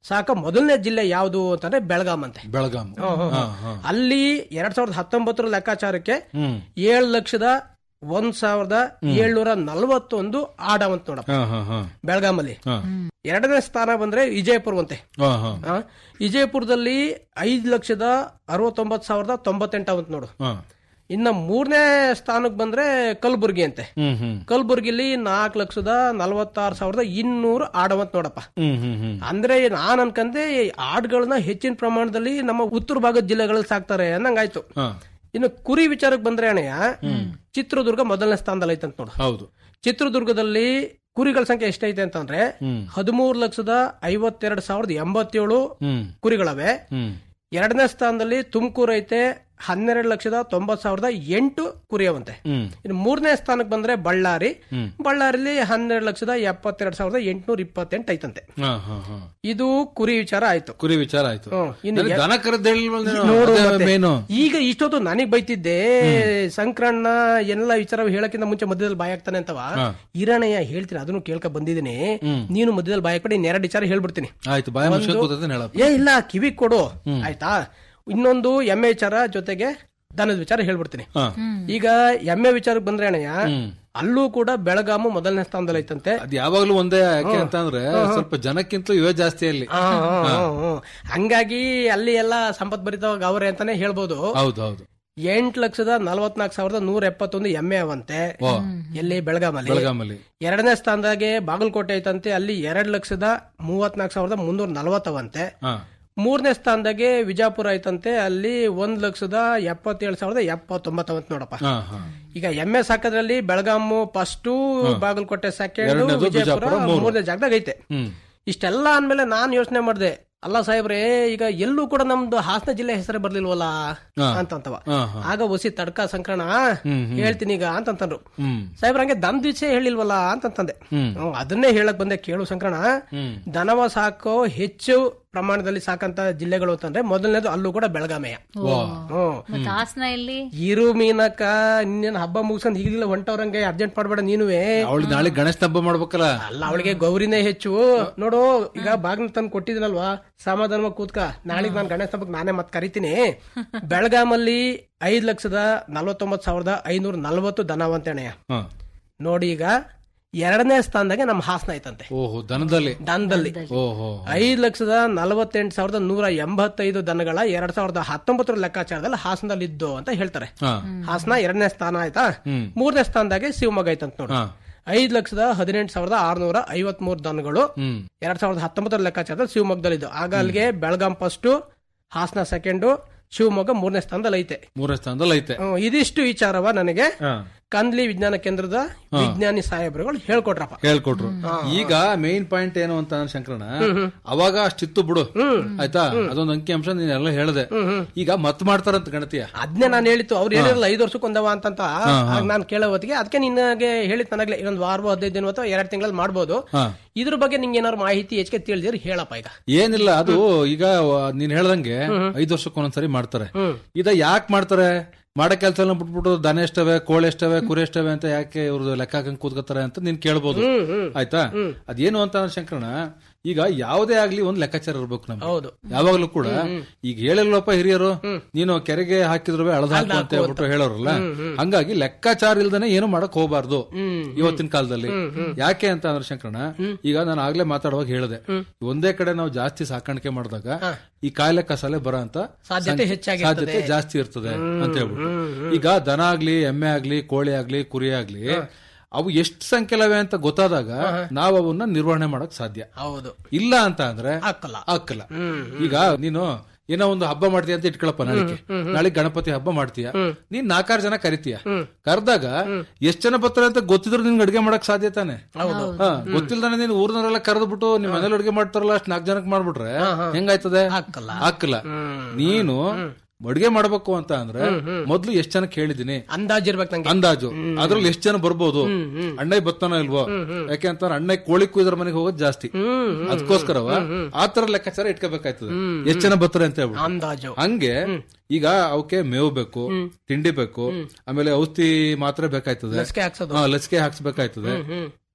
ಸಾಕ ಮೊದಲನೇ ಜಿಲ್ಲೆ ಯಾವುದು ಅಂತಂದ್ರೆ ಬೆಳಗಾಂ ಅಂತೆ ಬೆಳಗಾಂ ಹಾ, ಹಾ. ಅಲ್ಲಿ ಎರಡ್ ಸಾವಿರದ ಹತ್ತೊಂಬತ್ತರ ಲೆಕ್ಕಾಚಾರಕ್ಕೆ ಹ್ಮ್ ಏಳು ಲಕ್ಷದ ಒಂದ್ ಸಾವಿರದ ಏಳ್ನೂರ ನಲವತ್ತೊಂದು ಆಡವಂತ ನೋಡಪ್ಪ ಹಾ, ಹಾ, ಹಾ. ಬೆಳಗಾಮಲ್ಲಿ ಹಾ. ಎರಡನೇ ಸ್ಥಾನ ಬಂದ್ರೆ ವಿಜಯಪುರವಂತೆ ಹಾ, ಹಾ. ಆ, ವಿಜಯಪುರದಲ್ಲಿ ಐದ್ ಲಕ್ಷದ ಅರವತ್ತೊಂಬತ್ ಸಾವಿರದ ತೊಂಬತ್ತೆಂಟು ಅವಂತ ನೋಡು ಹಾ. ಇನ್ನ ಮೂರನೇ ಸ್ಥಾನಕ್ಕೆ ಬಂದ್ರೆ ಕಲಬುರ್ಗಿ ಅಂತೆ ಹ್ಮ್ ಹ್ಮ್ ಕಲಬುರ್ಗಿಲಿ ನಾಲ್ಕು ಲಕ್ಷದ ನಲವತ್ತಾರು ಸಾವಿರದ ಇನ್ನೂರು ಆಡವಂತ ನೋಡಪ್ಪ ಹ್ಮ್ ಹ್ಮ್ ಹ್ಮ್ ಅಂದ್ರೆ ನಾನ್ ಅನ್ಕಂದೆ ಈ ಆಡ್ಗಳನ್ನ ಹೆಚ್ಚಿನ ಪ್ರಮಾಣದಲ್ಲಿ ನಮ್ಮ ಉತ್ತರ ಭಾಗದ ಜಿಲ್ಲೆಗಳಲ್ಲಿ ಸಾಕ್ತಾರೆ ಅನ್ನಂಗಾಯ್ತು ಹಾ. ಇನ್ನು ಕುರಿ ವಿಚಾರಕ್ಕೆ ಬಂದ್ರೆ ಅಣ್ಣಯ್ಯ ಚಿತ್ರದುರ್ಗ ಮೊದಲನೇ ಸ್ಥಾನದಲ್ಲಿ ಐತಂತ ನೋಡು ಹೌದು ಚಿತ್ರದುರ್ಗದಲ್ಲಿ ಕುರಿಗಳ ಸಂಖ್ಯೆ ಎಷ್ಟೈತೆ ಅಂತಂದ್ರೆ ಹ್ಮ್ ಹದಿಮೂರು ಲಕ್ಷದ ಐವತ್ತೆರಡು ಸಾವಿರದ ಎಂಬತ್ತೇಳು ಹ್ಮ್ ಕುರಿಗಳವೆ ಹ್ಮ್ ಎರಡನೇ ಸ್ಥಾನದಲ್ಲಿ ತುಮಕೂರು ಐತೆ ಹನ್ನೆರಡು ಲಕ್ಷದ ತೊಂಬತ್ ಸಾವಿರದ ಎಂಟು ಕುರಿ ಅವಂತೆ ಹ್ಮ್ ಇನ್ನು ಮೂರನೇ ಸ್ಥಾನಕ್ಕೆ ಬಂದ್ರೆ ಬಳ್ಳಾರಿ ಹ್ಮ್. ಬಳ್ಳಾರಿಲಿ ಹನ್ನೆರಡು ಲಕ್ಷದ ಎಪ್ಪತ್ತೆರಡು ಸಾವಿರದ ಎಂಟುನೂರ ಇಪ್ಪತ್ತೆಂಟು ಐತಂತೆ ಹಾ, ಹಾ, ಹಾ. ಇದು ಕುರಿ ವಿಚಾರ ಆಯ್ತು ಕುರಿ ವಿಚಾರ ಆಯ್ತು ಹ್ಮ್. ಇನ್ನು ನನಗೆ ದನ ಕರೆದ ನೋಡು ಮತ್ತೆ. ಮೇನು ಈಗ ಇಷ್ಟೊತ್ತು ನನಗ್ ಬೈತಿದ್ದೆ ಸಂಕ್ರಣ್ಣ ಎಲ್ಲ ವಿಚಾರ ಹೇಳಕ್ಕಿಂತ ಮುಂಚೆ ಮಧ್ಯದಲ್ಲಿ ಬಾಯ್ ಆಗ್ತಾನೆ ಅಂತವ ಇರಣಯ್ಯ ಹೇಳ್ತೀನಿ ಅದನ್ನು ಕೇಳ್ಕ ಬಂದಿದ್ದೀನಿ ನೀನು ಮಧ್ಯದಲ್ಲಿ ಬಾಯ್ ಹಾಕ್ಬಿಡಿ ಎರಡು ವಿಚಾರ ಹೇಳ್ಬಿಡ್ತೀನಿ ಆಯ್ತು ಬಾಯ ಮುಚ್ಕೊಂಡು ಕೂತೈತೆ ಹೇಳಪ್ಪ ಏ ಇಲ್ಲ ಕಿವಿ ಕೊಡು ಆಯ್ತಾ ಇನ್ನೊಂದು ಎಮ್ಮೆ ವಿಚಾರ ಜೊತೆಗೆ ದನದ ವಿಚಾರ ಹೇಳ್ಬಿಡ್ತೀನಿ ಹಾ. ಈಗ ಎಮ್ಮೆ ವಿಚಾರಕ್ಕೆ ಬಂದ್ರೆ ಅಣ್ಣಯ್ಯ ಅಲ್ಲೂ ಕೂಡ ಬೆಳಗಾಮು ಮೊದಲನೇ ಸ್ಥಾನದಲ್ಲಿ ಐತಂತೆ ಅದ್ ಯಾವಾಗ್ಲೂ ಒಂದೇ ಯಾಕೆ ಅಂತ ಅಂದ್ರೆ ಸ್ವಲ್ಪ ಜನಕ್ಕಿಂತ ಇವೇ ಜಾಸ್ತಿ ಅಲ್ಲಿ ಆ, ಆ, ಆ, ಆ. ಹಂಗಾಗಿ ಅಲ್ಲಿ ಎಲ್ಲ ಸಂಪತ್ ಭರಿತವಾಗಿ ಅವರೇ ಅಂತಾನೆ ಹೇಳ್ಬೋದು ಹೌದು ಹೌದು ಎಂಟ್ ಲಕ್ಷದ ನಲವತ್ನಾಲ್ಕು ಸಾವಿರದ ನೂರ ಎಪ್ಪತ್ತೊಂದು ಎಮ್ಮೆ ಅವಂತೆ ಎಲ್ಲಿ ಬೆಳಗಾಮಲ್ಲಿ ಬೆಳಗಾಮಲ್ಲಿ ಎರಡನೇ ಸ್ಥಾನದಾಗೆ ಬಾಗಲಕೋಟೆ ಐತಂತೆ ಅಲ್ಲಿ ಎರಡ್ ಲಕ್ಷದ ಮೂವತ್ನಾಲ್ಕು ಸಾವಿರದ ಮುನ್ನೂರ ನಲವತ್ತವಂತೆ ಹಾ ಮೂರನೇ ಸ್ಥಾನದಾಗೆ ವಿಜಾಪುರ ಐತಂತೆ ಅಲ್ಲಿ ಒಂದ್ ಲಕ್ಷದ ಎಪ್ಪತ್ತೇಳು ಸಾವಿರದ ಎಪ್ಪತ್ತೊಂಬತ್ತವಂತ ನೋಡಪ್ಪ ಹಾ ಹಾ ಈಗ ಎಮ್ಮೆ ಸಾಕೋದ್ರಲ್ಲಿ ಬೆಳಗಾಮು ಫಸ್ಟ್ ಬಾಗಲಕೋಟೆ ಸೆಕೆಂಡ್ ಎರಡನೇದು ವಿಜಯಪುರ ಬಿಜಾಪುರ, ಮೂರು. ಮೂರನೇ ಜಾಗದಾಗ ಐತೆ ಹ್ಮ್ ಇಷ್ಟೆಲ್ಲ ಅಂದ್ಮೇಲೆ ನಾನ್ ಯೋಚನೆ ಮಾಡ್ದೆ ಅಲ್ಲ ಸಾಹೇಬ್ರೆ ಈಗ ಎಲ್ಲೂ ಕೂಡ ನಮ್ದು ಹಾಸನ ಜಿಲ್ಲೆ ಹೆಸರೇ ಬರ್ಲಿಲ್ವಲ್ಲ ಅಂತಂತವ ಹಾ, ಹಾ. ಆಗ ಒಸಿ ತಡ್ಕ ಸಂಕ್ರಣ ಹೇಳ್ತೀನಿ ಈಗ ಅಂತಂತಂದ್ರು ಹ್ಮ್ ಸಾಹೇಬ್ರ ಹಂಗೆ ದನ್ ವಿಷಯ ಹೇಳಿಲ್ವಲ್ಲ ಅಂತಂತಂದೆ ಹ್ಮ್. ಹ್ಮ್, ಅದನ್ನೇ ಹೇಳಕ್ ಬಂದೆ ಕೇಳು ಸಂಕ್ರಣ ಹ್ಮ್. ದನವ ಸಾಕೋ ಹೆಚ್ಚು ಪ್ರಮಾಣದಲ್ಲಿ ಸಾಕಂತ ಜಿಲ್ಲೆಗಳು ಅಂತಂದ್ರೆ ಮೊದಲನೇದು ಅಲ್ಲೂ ಕೂಡ ಬೆಳಗಾಮೆಯ ಹ್ಮ್ ಮತ್ತ ಹಾಸನ ಇಲ್ಲಿ ಇರು ಮೀನಕ್ಕ ಇನ್ನೇನ್ ಹಬ್ಬ ಮುಗಿಸ್ಕೊಂಡ್ ಈಗಲಿಲ್ಲ ಹೊಂಟವ್ರಂಗೆ ಅರ್ಜೆಂಟ್ ಮಾಡ್ಬೇಡ ನೀನುವೆ ಅವಳು ನಾಳೆ ಗಣೇಶ ಹಬ್ಬ ಮಾಡ್ಬೇಕಲ್ಲ ಅಲ್ಲ ಅವಳಿಗೆ ಗೌರಿನೇ ಹೆಚ್ಚು ನೋಡು ಈಗ ಬಾಗ್ನ ತಂದು ಕೊಟ್ಟಿದ್ನಲ್ವಾ ಸಮಾಧಾನವಾಗಿ ಕೂತ್ಕ ನಾಳೆಗ್ ನಾನು ಗಣೇಶ ಹಬ್ಬಕ್ಕೆ ನಾನೇ ಮತ್ ಕರಿತೀನಿ ಬೆಳಗಾಮಲ್ಲಿ ಐದ್ ಲಕ್ಷದ ನಲವತ್ತೊಂಬತ್ತು ಸಾವಿರದ ಐನೂರ ನಲವತ್ತು ದನವಂತಣೆಯ ಹಾ. ನೋಡಿ ಈಗ ಎರಡನೇ ಸ್ಥಾನದಾಗೆ ನಮ್ಮ ಹಾಸನ ಐತಂತೆ ಓಹೋ ದನದಲ್ಲಿ ದನದಲ್ಲಿ ಓಹೋ ಐದ್ ಲಕ್ಷದ ನಲವತ್ತೆಂಟು ಸಾವಿರದ ನೂರ ಎಂಬತ್ತೈದು ದನಗಳ ಎರಡ್ ಸಾವಿರದ ಹತ್ತೊಂಬತ್ತರ ಲೆಕ್ಕಾಚಾರದಲ್ಲಿ ಹಾಸನದಲ್ಲಿ ಇದ್ದು ಅಂತ ಹೇಳ್ತಾರೆ ಹಾ ಹಾಸನ ಎರಡನೇ ಸ್ಥಾನ ಆಯ್ತಾ ಹ್ಮ್. ಮೂರನೇ ಸ್ಥಾನದಾಗೆ ಶಿವಮೊಗ್ಗ ಐತಂತ ನೋಡಿ ಹಾ ಐದ್ ಲಕ್ಷದ ಹದಿನೆಂಟು ಸಾವಿರದ ಆರ್ನೂರ ಐವತ್ ಮೂರು ದನಗಳು ಹ್ಮ್ ಎರಡ್ ಸಾವಿರದ ಹತ್ತೊಂಬತ್ತರ ಲೆಕ್ಕಾಚಾರದಲ್ಲಿ ಶಿವಮೊಗ್ಗದಲ್ಲಿ ಇದ್ದು ಆಗ ಅಲ್ಲಿಗೆ ಬೆಳಗಾಂ ಫಸ್ಟ್ ಹಾಸನ ಸೆಕೆಂಡು ಶಿವಮೊಗ್ಗ ಮೂರನೇ ಸ್ಥಾನದಲ್ಲಿ ಐತೆ ಮೂರನೇ ಸ್ಥಾನದಲ್ಲಿ ಐತೆ ಹ್ಮ್, ಇದಿಷ್ಟು ವಿಚಾರವ ನನಗೆ ಹಾ. ಕಂದ್ಲಿ ವಿಜ್ಞಾನ ಕೇಂದ್ರದ ವಿಜ್ಞಾನಿ ಸಾಹೇಬರುಗಳು ಹೇಳ್ಕೊಟ್ರಪ್ಪ ಹೇಳ್ಕೊಟ್ರು ಈಗ ಮೇನ್ ಪಾಯಿಂಟ್ ಏನು ಅಂತ ಅಂದ್ರೆ ಶಂಕರಣ ಅವಾಗ ಅಷ್ಟಿತ್ತು ಬಿಡು ಆಯ್ತಾ ಅದೊಂದು ಅಂಕಿ ಅಂಶ ನೀನೆಲ್ಲ ಹೇಳ್ದೆ ಈಗ ಮತ್ ಮಾಡ್ತಾರಂತ ಗಣತಿಯ ಅದ್ನೇ ನಾನು ಹೇಳಿತ್ತು ಅವ್ರು ಹೇಳಿರಲ್ಲ ಐದು ವರ್ಷಕ್ಕೆ ಒಂದವ ಅಂತಂತ ಆಗ ನಾನು ಕೇಳೋ ಹೊತ್ತಿಗೆ ಅದಕ್ಕೆ ನಿನಗೆ ಹೇಳಿದ್ ನನಗೆ ಇನ್ನೊಂದು ವಾರ ಹದಿನೈದು ದಿನ ಅಥವಾ ಎರಡ್ ತಿಂಗಳಲ್ಲಿ ಮಾಡ್ಬೋದು ಹಾ. ಇದ್ರ ಬಗ್ಗೆ ನಿಂಗೆ ಏನಾದ್ರು ಮಾಹಿತಿ ಹೆಚ್ಚಿಗೆ ತಿಳಿದಿದ್ರೆ ಹೇಳಪ್ಪ ಈಗ ಏನಿಲ್ಲ ಅದು ಈಗ ವ- ನೀನ್ ಹೇಳ್ದಂಗೆ ಐದು ವರ್ಷಕ್ಕೆ ಒಂದೊಂದ್ಸರಿ ಮಾಡ್ತಾರೆ ಇದ ಯಾಕೆ ಮಾಡ್ತಾರೆ ಮಾಡೋ ಕೆಲಸ ಎಲ್ಲ ಬಿಟ್ಬಿಟ್ಟು ದನ ಎಷ್ಟವೆ ಕೋಳಿ ಎಷ್ಟವೆ ಕುರಿ ಎಷ್ಟವೆ ಅಂತ ಯಾಕೆ ಇವ್ರದ್ದು ಲೆಕ್ಕ ಹಾಕಂಗ್ ಕೂತ್ಕೋತಾರೆ ಅಂತ ನೀನ್ ಕೇಳ್ಬೋದು ಆಯ್ತಾ ಅದೇನು ಅಂತ ಅಂದ್ರೆ ಶಂಕರಣ ಈಗ ಯಾವುದೇ ಆಗ್ಲಿ ಒಂದ್ ಲೆಕ್ಕಾಚಾರ ಇರ್ಬೇಕು ನಮ್ಗೆ ಹೌದು ಯಾವಾಗ್ಲೂ ಕೂಡ ಈಗ ಹೇಳಿಲ್ಲಪ್ಪ ಹಿರಿಯರು ನೀನು ಕೆರೆಗೆ ಹಾಕಿದ್ರು ಅಳದ ಹಾಕು ಅಂತ ಹೇಳ್ಬಿಟ್ಟು ಹೇಳೋರಲ್ಲ ಹಂಗಾಗಿ ಲೆಕ್ಕಾಚಾರ ಇಲ್ದೇನೆ ಏನು ಮಾಡಕ್ ಹೋಗ್ಬಾರ್ದು ಇವತ್ತಿನ ಕಾಲದಲ್ಲಿ ಯಾಕೆ ಅಂತ ಅಂದ್ರೆ ಶಂಕರಣ ಈಗ ನಾನು ಆಗ್ಲೇ ಮಾತಾಡುವಾಗ ಹೇಳಿದೆ ಒಂದೇ ಕಡೆ ನಾವು ಜಾಸ್ತಿ ಸಾಕಾಣಿಕೆ ಮಾಡಿದಾಗ ಈ ಕಾಯಿಲೆ ಕಸಾಲೆ ಬರೋ ಅಂತ ಸಾಧ್ಯತೆ ಹೆಚ್ಚಾಗಿರ್ತದೆ. ಸಾಧ್ಯತೆ ಜಾಸ್ತಿ ಇರ್ತದೆ ಅಂತ ಹೇಳ್ಬಿಟ್ಟು ಈಗ ದನ ಆಗ್ಲಿ ಎಮ್ಮೆ ಆಗ್ಲಿ ಕೋಳಿ ಆಗ್ಲಿ ಕುರಿ ಆಗ್ಲಿ ಅವು ಎಷ್ಟು ಸಂಖ್ಯೆಲವೆ ಅಂತ ಗೊತ್ತಾದಾಗ ನಾವು ಅವನ್ನ ನಿರ್ವಹಣೆ ಮಾಡಕ್ ಸಾಧ್ಯ ಹೌದು ಇಲ್ಲ ಅಂತ ಅಂದ್ರೆ ಹಾಕಲ್ಲ ಹಾಕಲ್ಲ ಈಗ ನೀನು ಏನೋ ಒಂದು ಹಬ್ಬ ಮಾಡ್ತೀಯ ಅಂತ ಇಟ್ಕೊಳಪ್ಪ ನಾಳೆಗೆ ನಾಳೆ ಗಣಪತಿ ಹಬ್ಬ ಮಾಡ್ತೀಯ ನೀನ್ ನಾಲ್ಕಾರು ಜನ ಕರಿತೀಯ ಕರೆದಾಗ ಎಷ್ಟ್ ಜನ ಬರ್ತಾರೆ ಅಂತ ಗೊತ್ತಿದ್ರು ನಿನ್ಗೆ ಅಡ್ಗೆ ಮಾಡಕ್ ಸಾಧ್ಯ ತಾನೆ ಹಾ, ಗೊತ್ತಿಲ್ದಾನೆ ನೀನ್ ಊರ್ನವರೆಲ್ಲ ಕರೆದ್ಬಿಟ್ಟು ನಿಮ್ ಮನೇಲಿ ಅಡ್ಗೆ ಮಾಡ್ತಾರಲ್ಲ ಅಷ್ಟ್ ನಾಲ್ಕು ಜನಕ್ಕೆ ಮಾಡ್ಬಿಟ್ರೆ ಹೆಂಗಾಯ್ತದೆ ಹಾಕಲ್ಲ. ಹಾಕಲ್ಲ ನೀನು ಅಡ್ಗೆ ಮಾಡ್ಬೇಕು ಅಂತ ಅಂದ್ರೆ ಮೊದ್ಲು ಎಷ್ಟ್ ಜನ ಕೇಳಿದೀನಿ ಅಂದಾಜಿರ್ಬೇಕು ನಂಗೆ ಅಂದಾಜು ಅದ್ರಲ್ಲಿ ಎಷ್ಟ್ ಜನ ಬರ್ಬೋದು ಅಣ್ಣ ಬತ್ತಾನೋ ಇಲ್ವೋ ಯಾಕೆ ಅಂತ ಅಣ್ಣ ಕೋಳಿ ಕುಯ್ದ್ರ ಮನೆಗೆ ಹೋಗೋದು ಜಾಸ್ತಿ ಅದಕ್ಕೋಸ್ಕರವ ಆ ತರ ಲೆಕ್ಕಾಚಾರ ಇಟ್ಕೋಬೇಕಾಯ್ತದೆ ಎಷ್ಟ್ ಜನ ಬರ್ತಾರೆ ಅಂತ ಹೇಳ್ಬಿಟ್ಟು ಅಂದಾಜು ಹಂಗೆ ಈಗ ಅವಕ್ಕೆ ಮೇವು ಬೇಕು ತಿಂಡಿ ಬೇಕು ಆಮೇಲೆ ಔಷಧಿ ಮಾತ್ರ ಬೇಕಾಯ್ತದೆ ಲಸಿಕೆ ಹಾಕ್ಸೋದು ಹಾ, ಲಸಿಕೆ ಹಾಕ್ಸ್ಬೇಕಾಯ್ತದೆ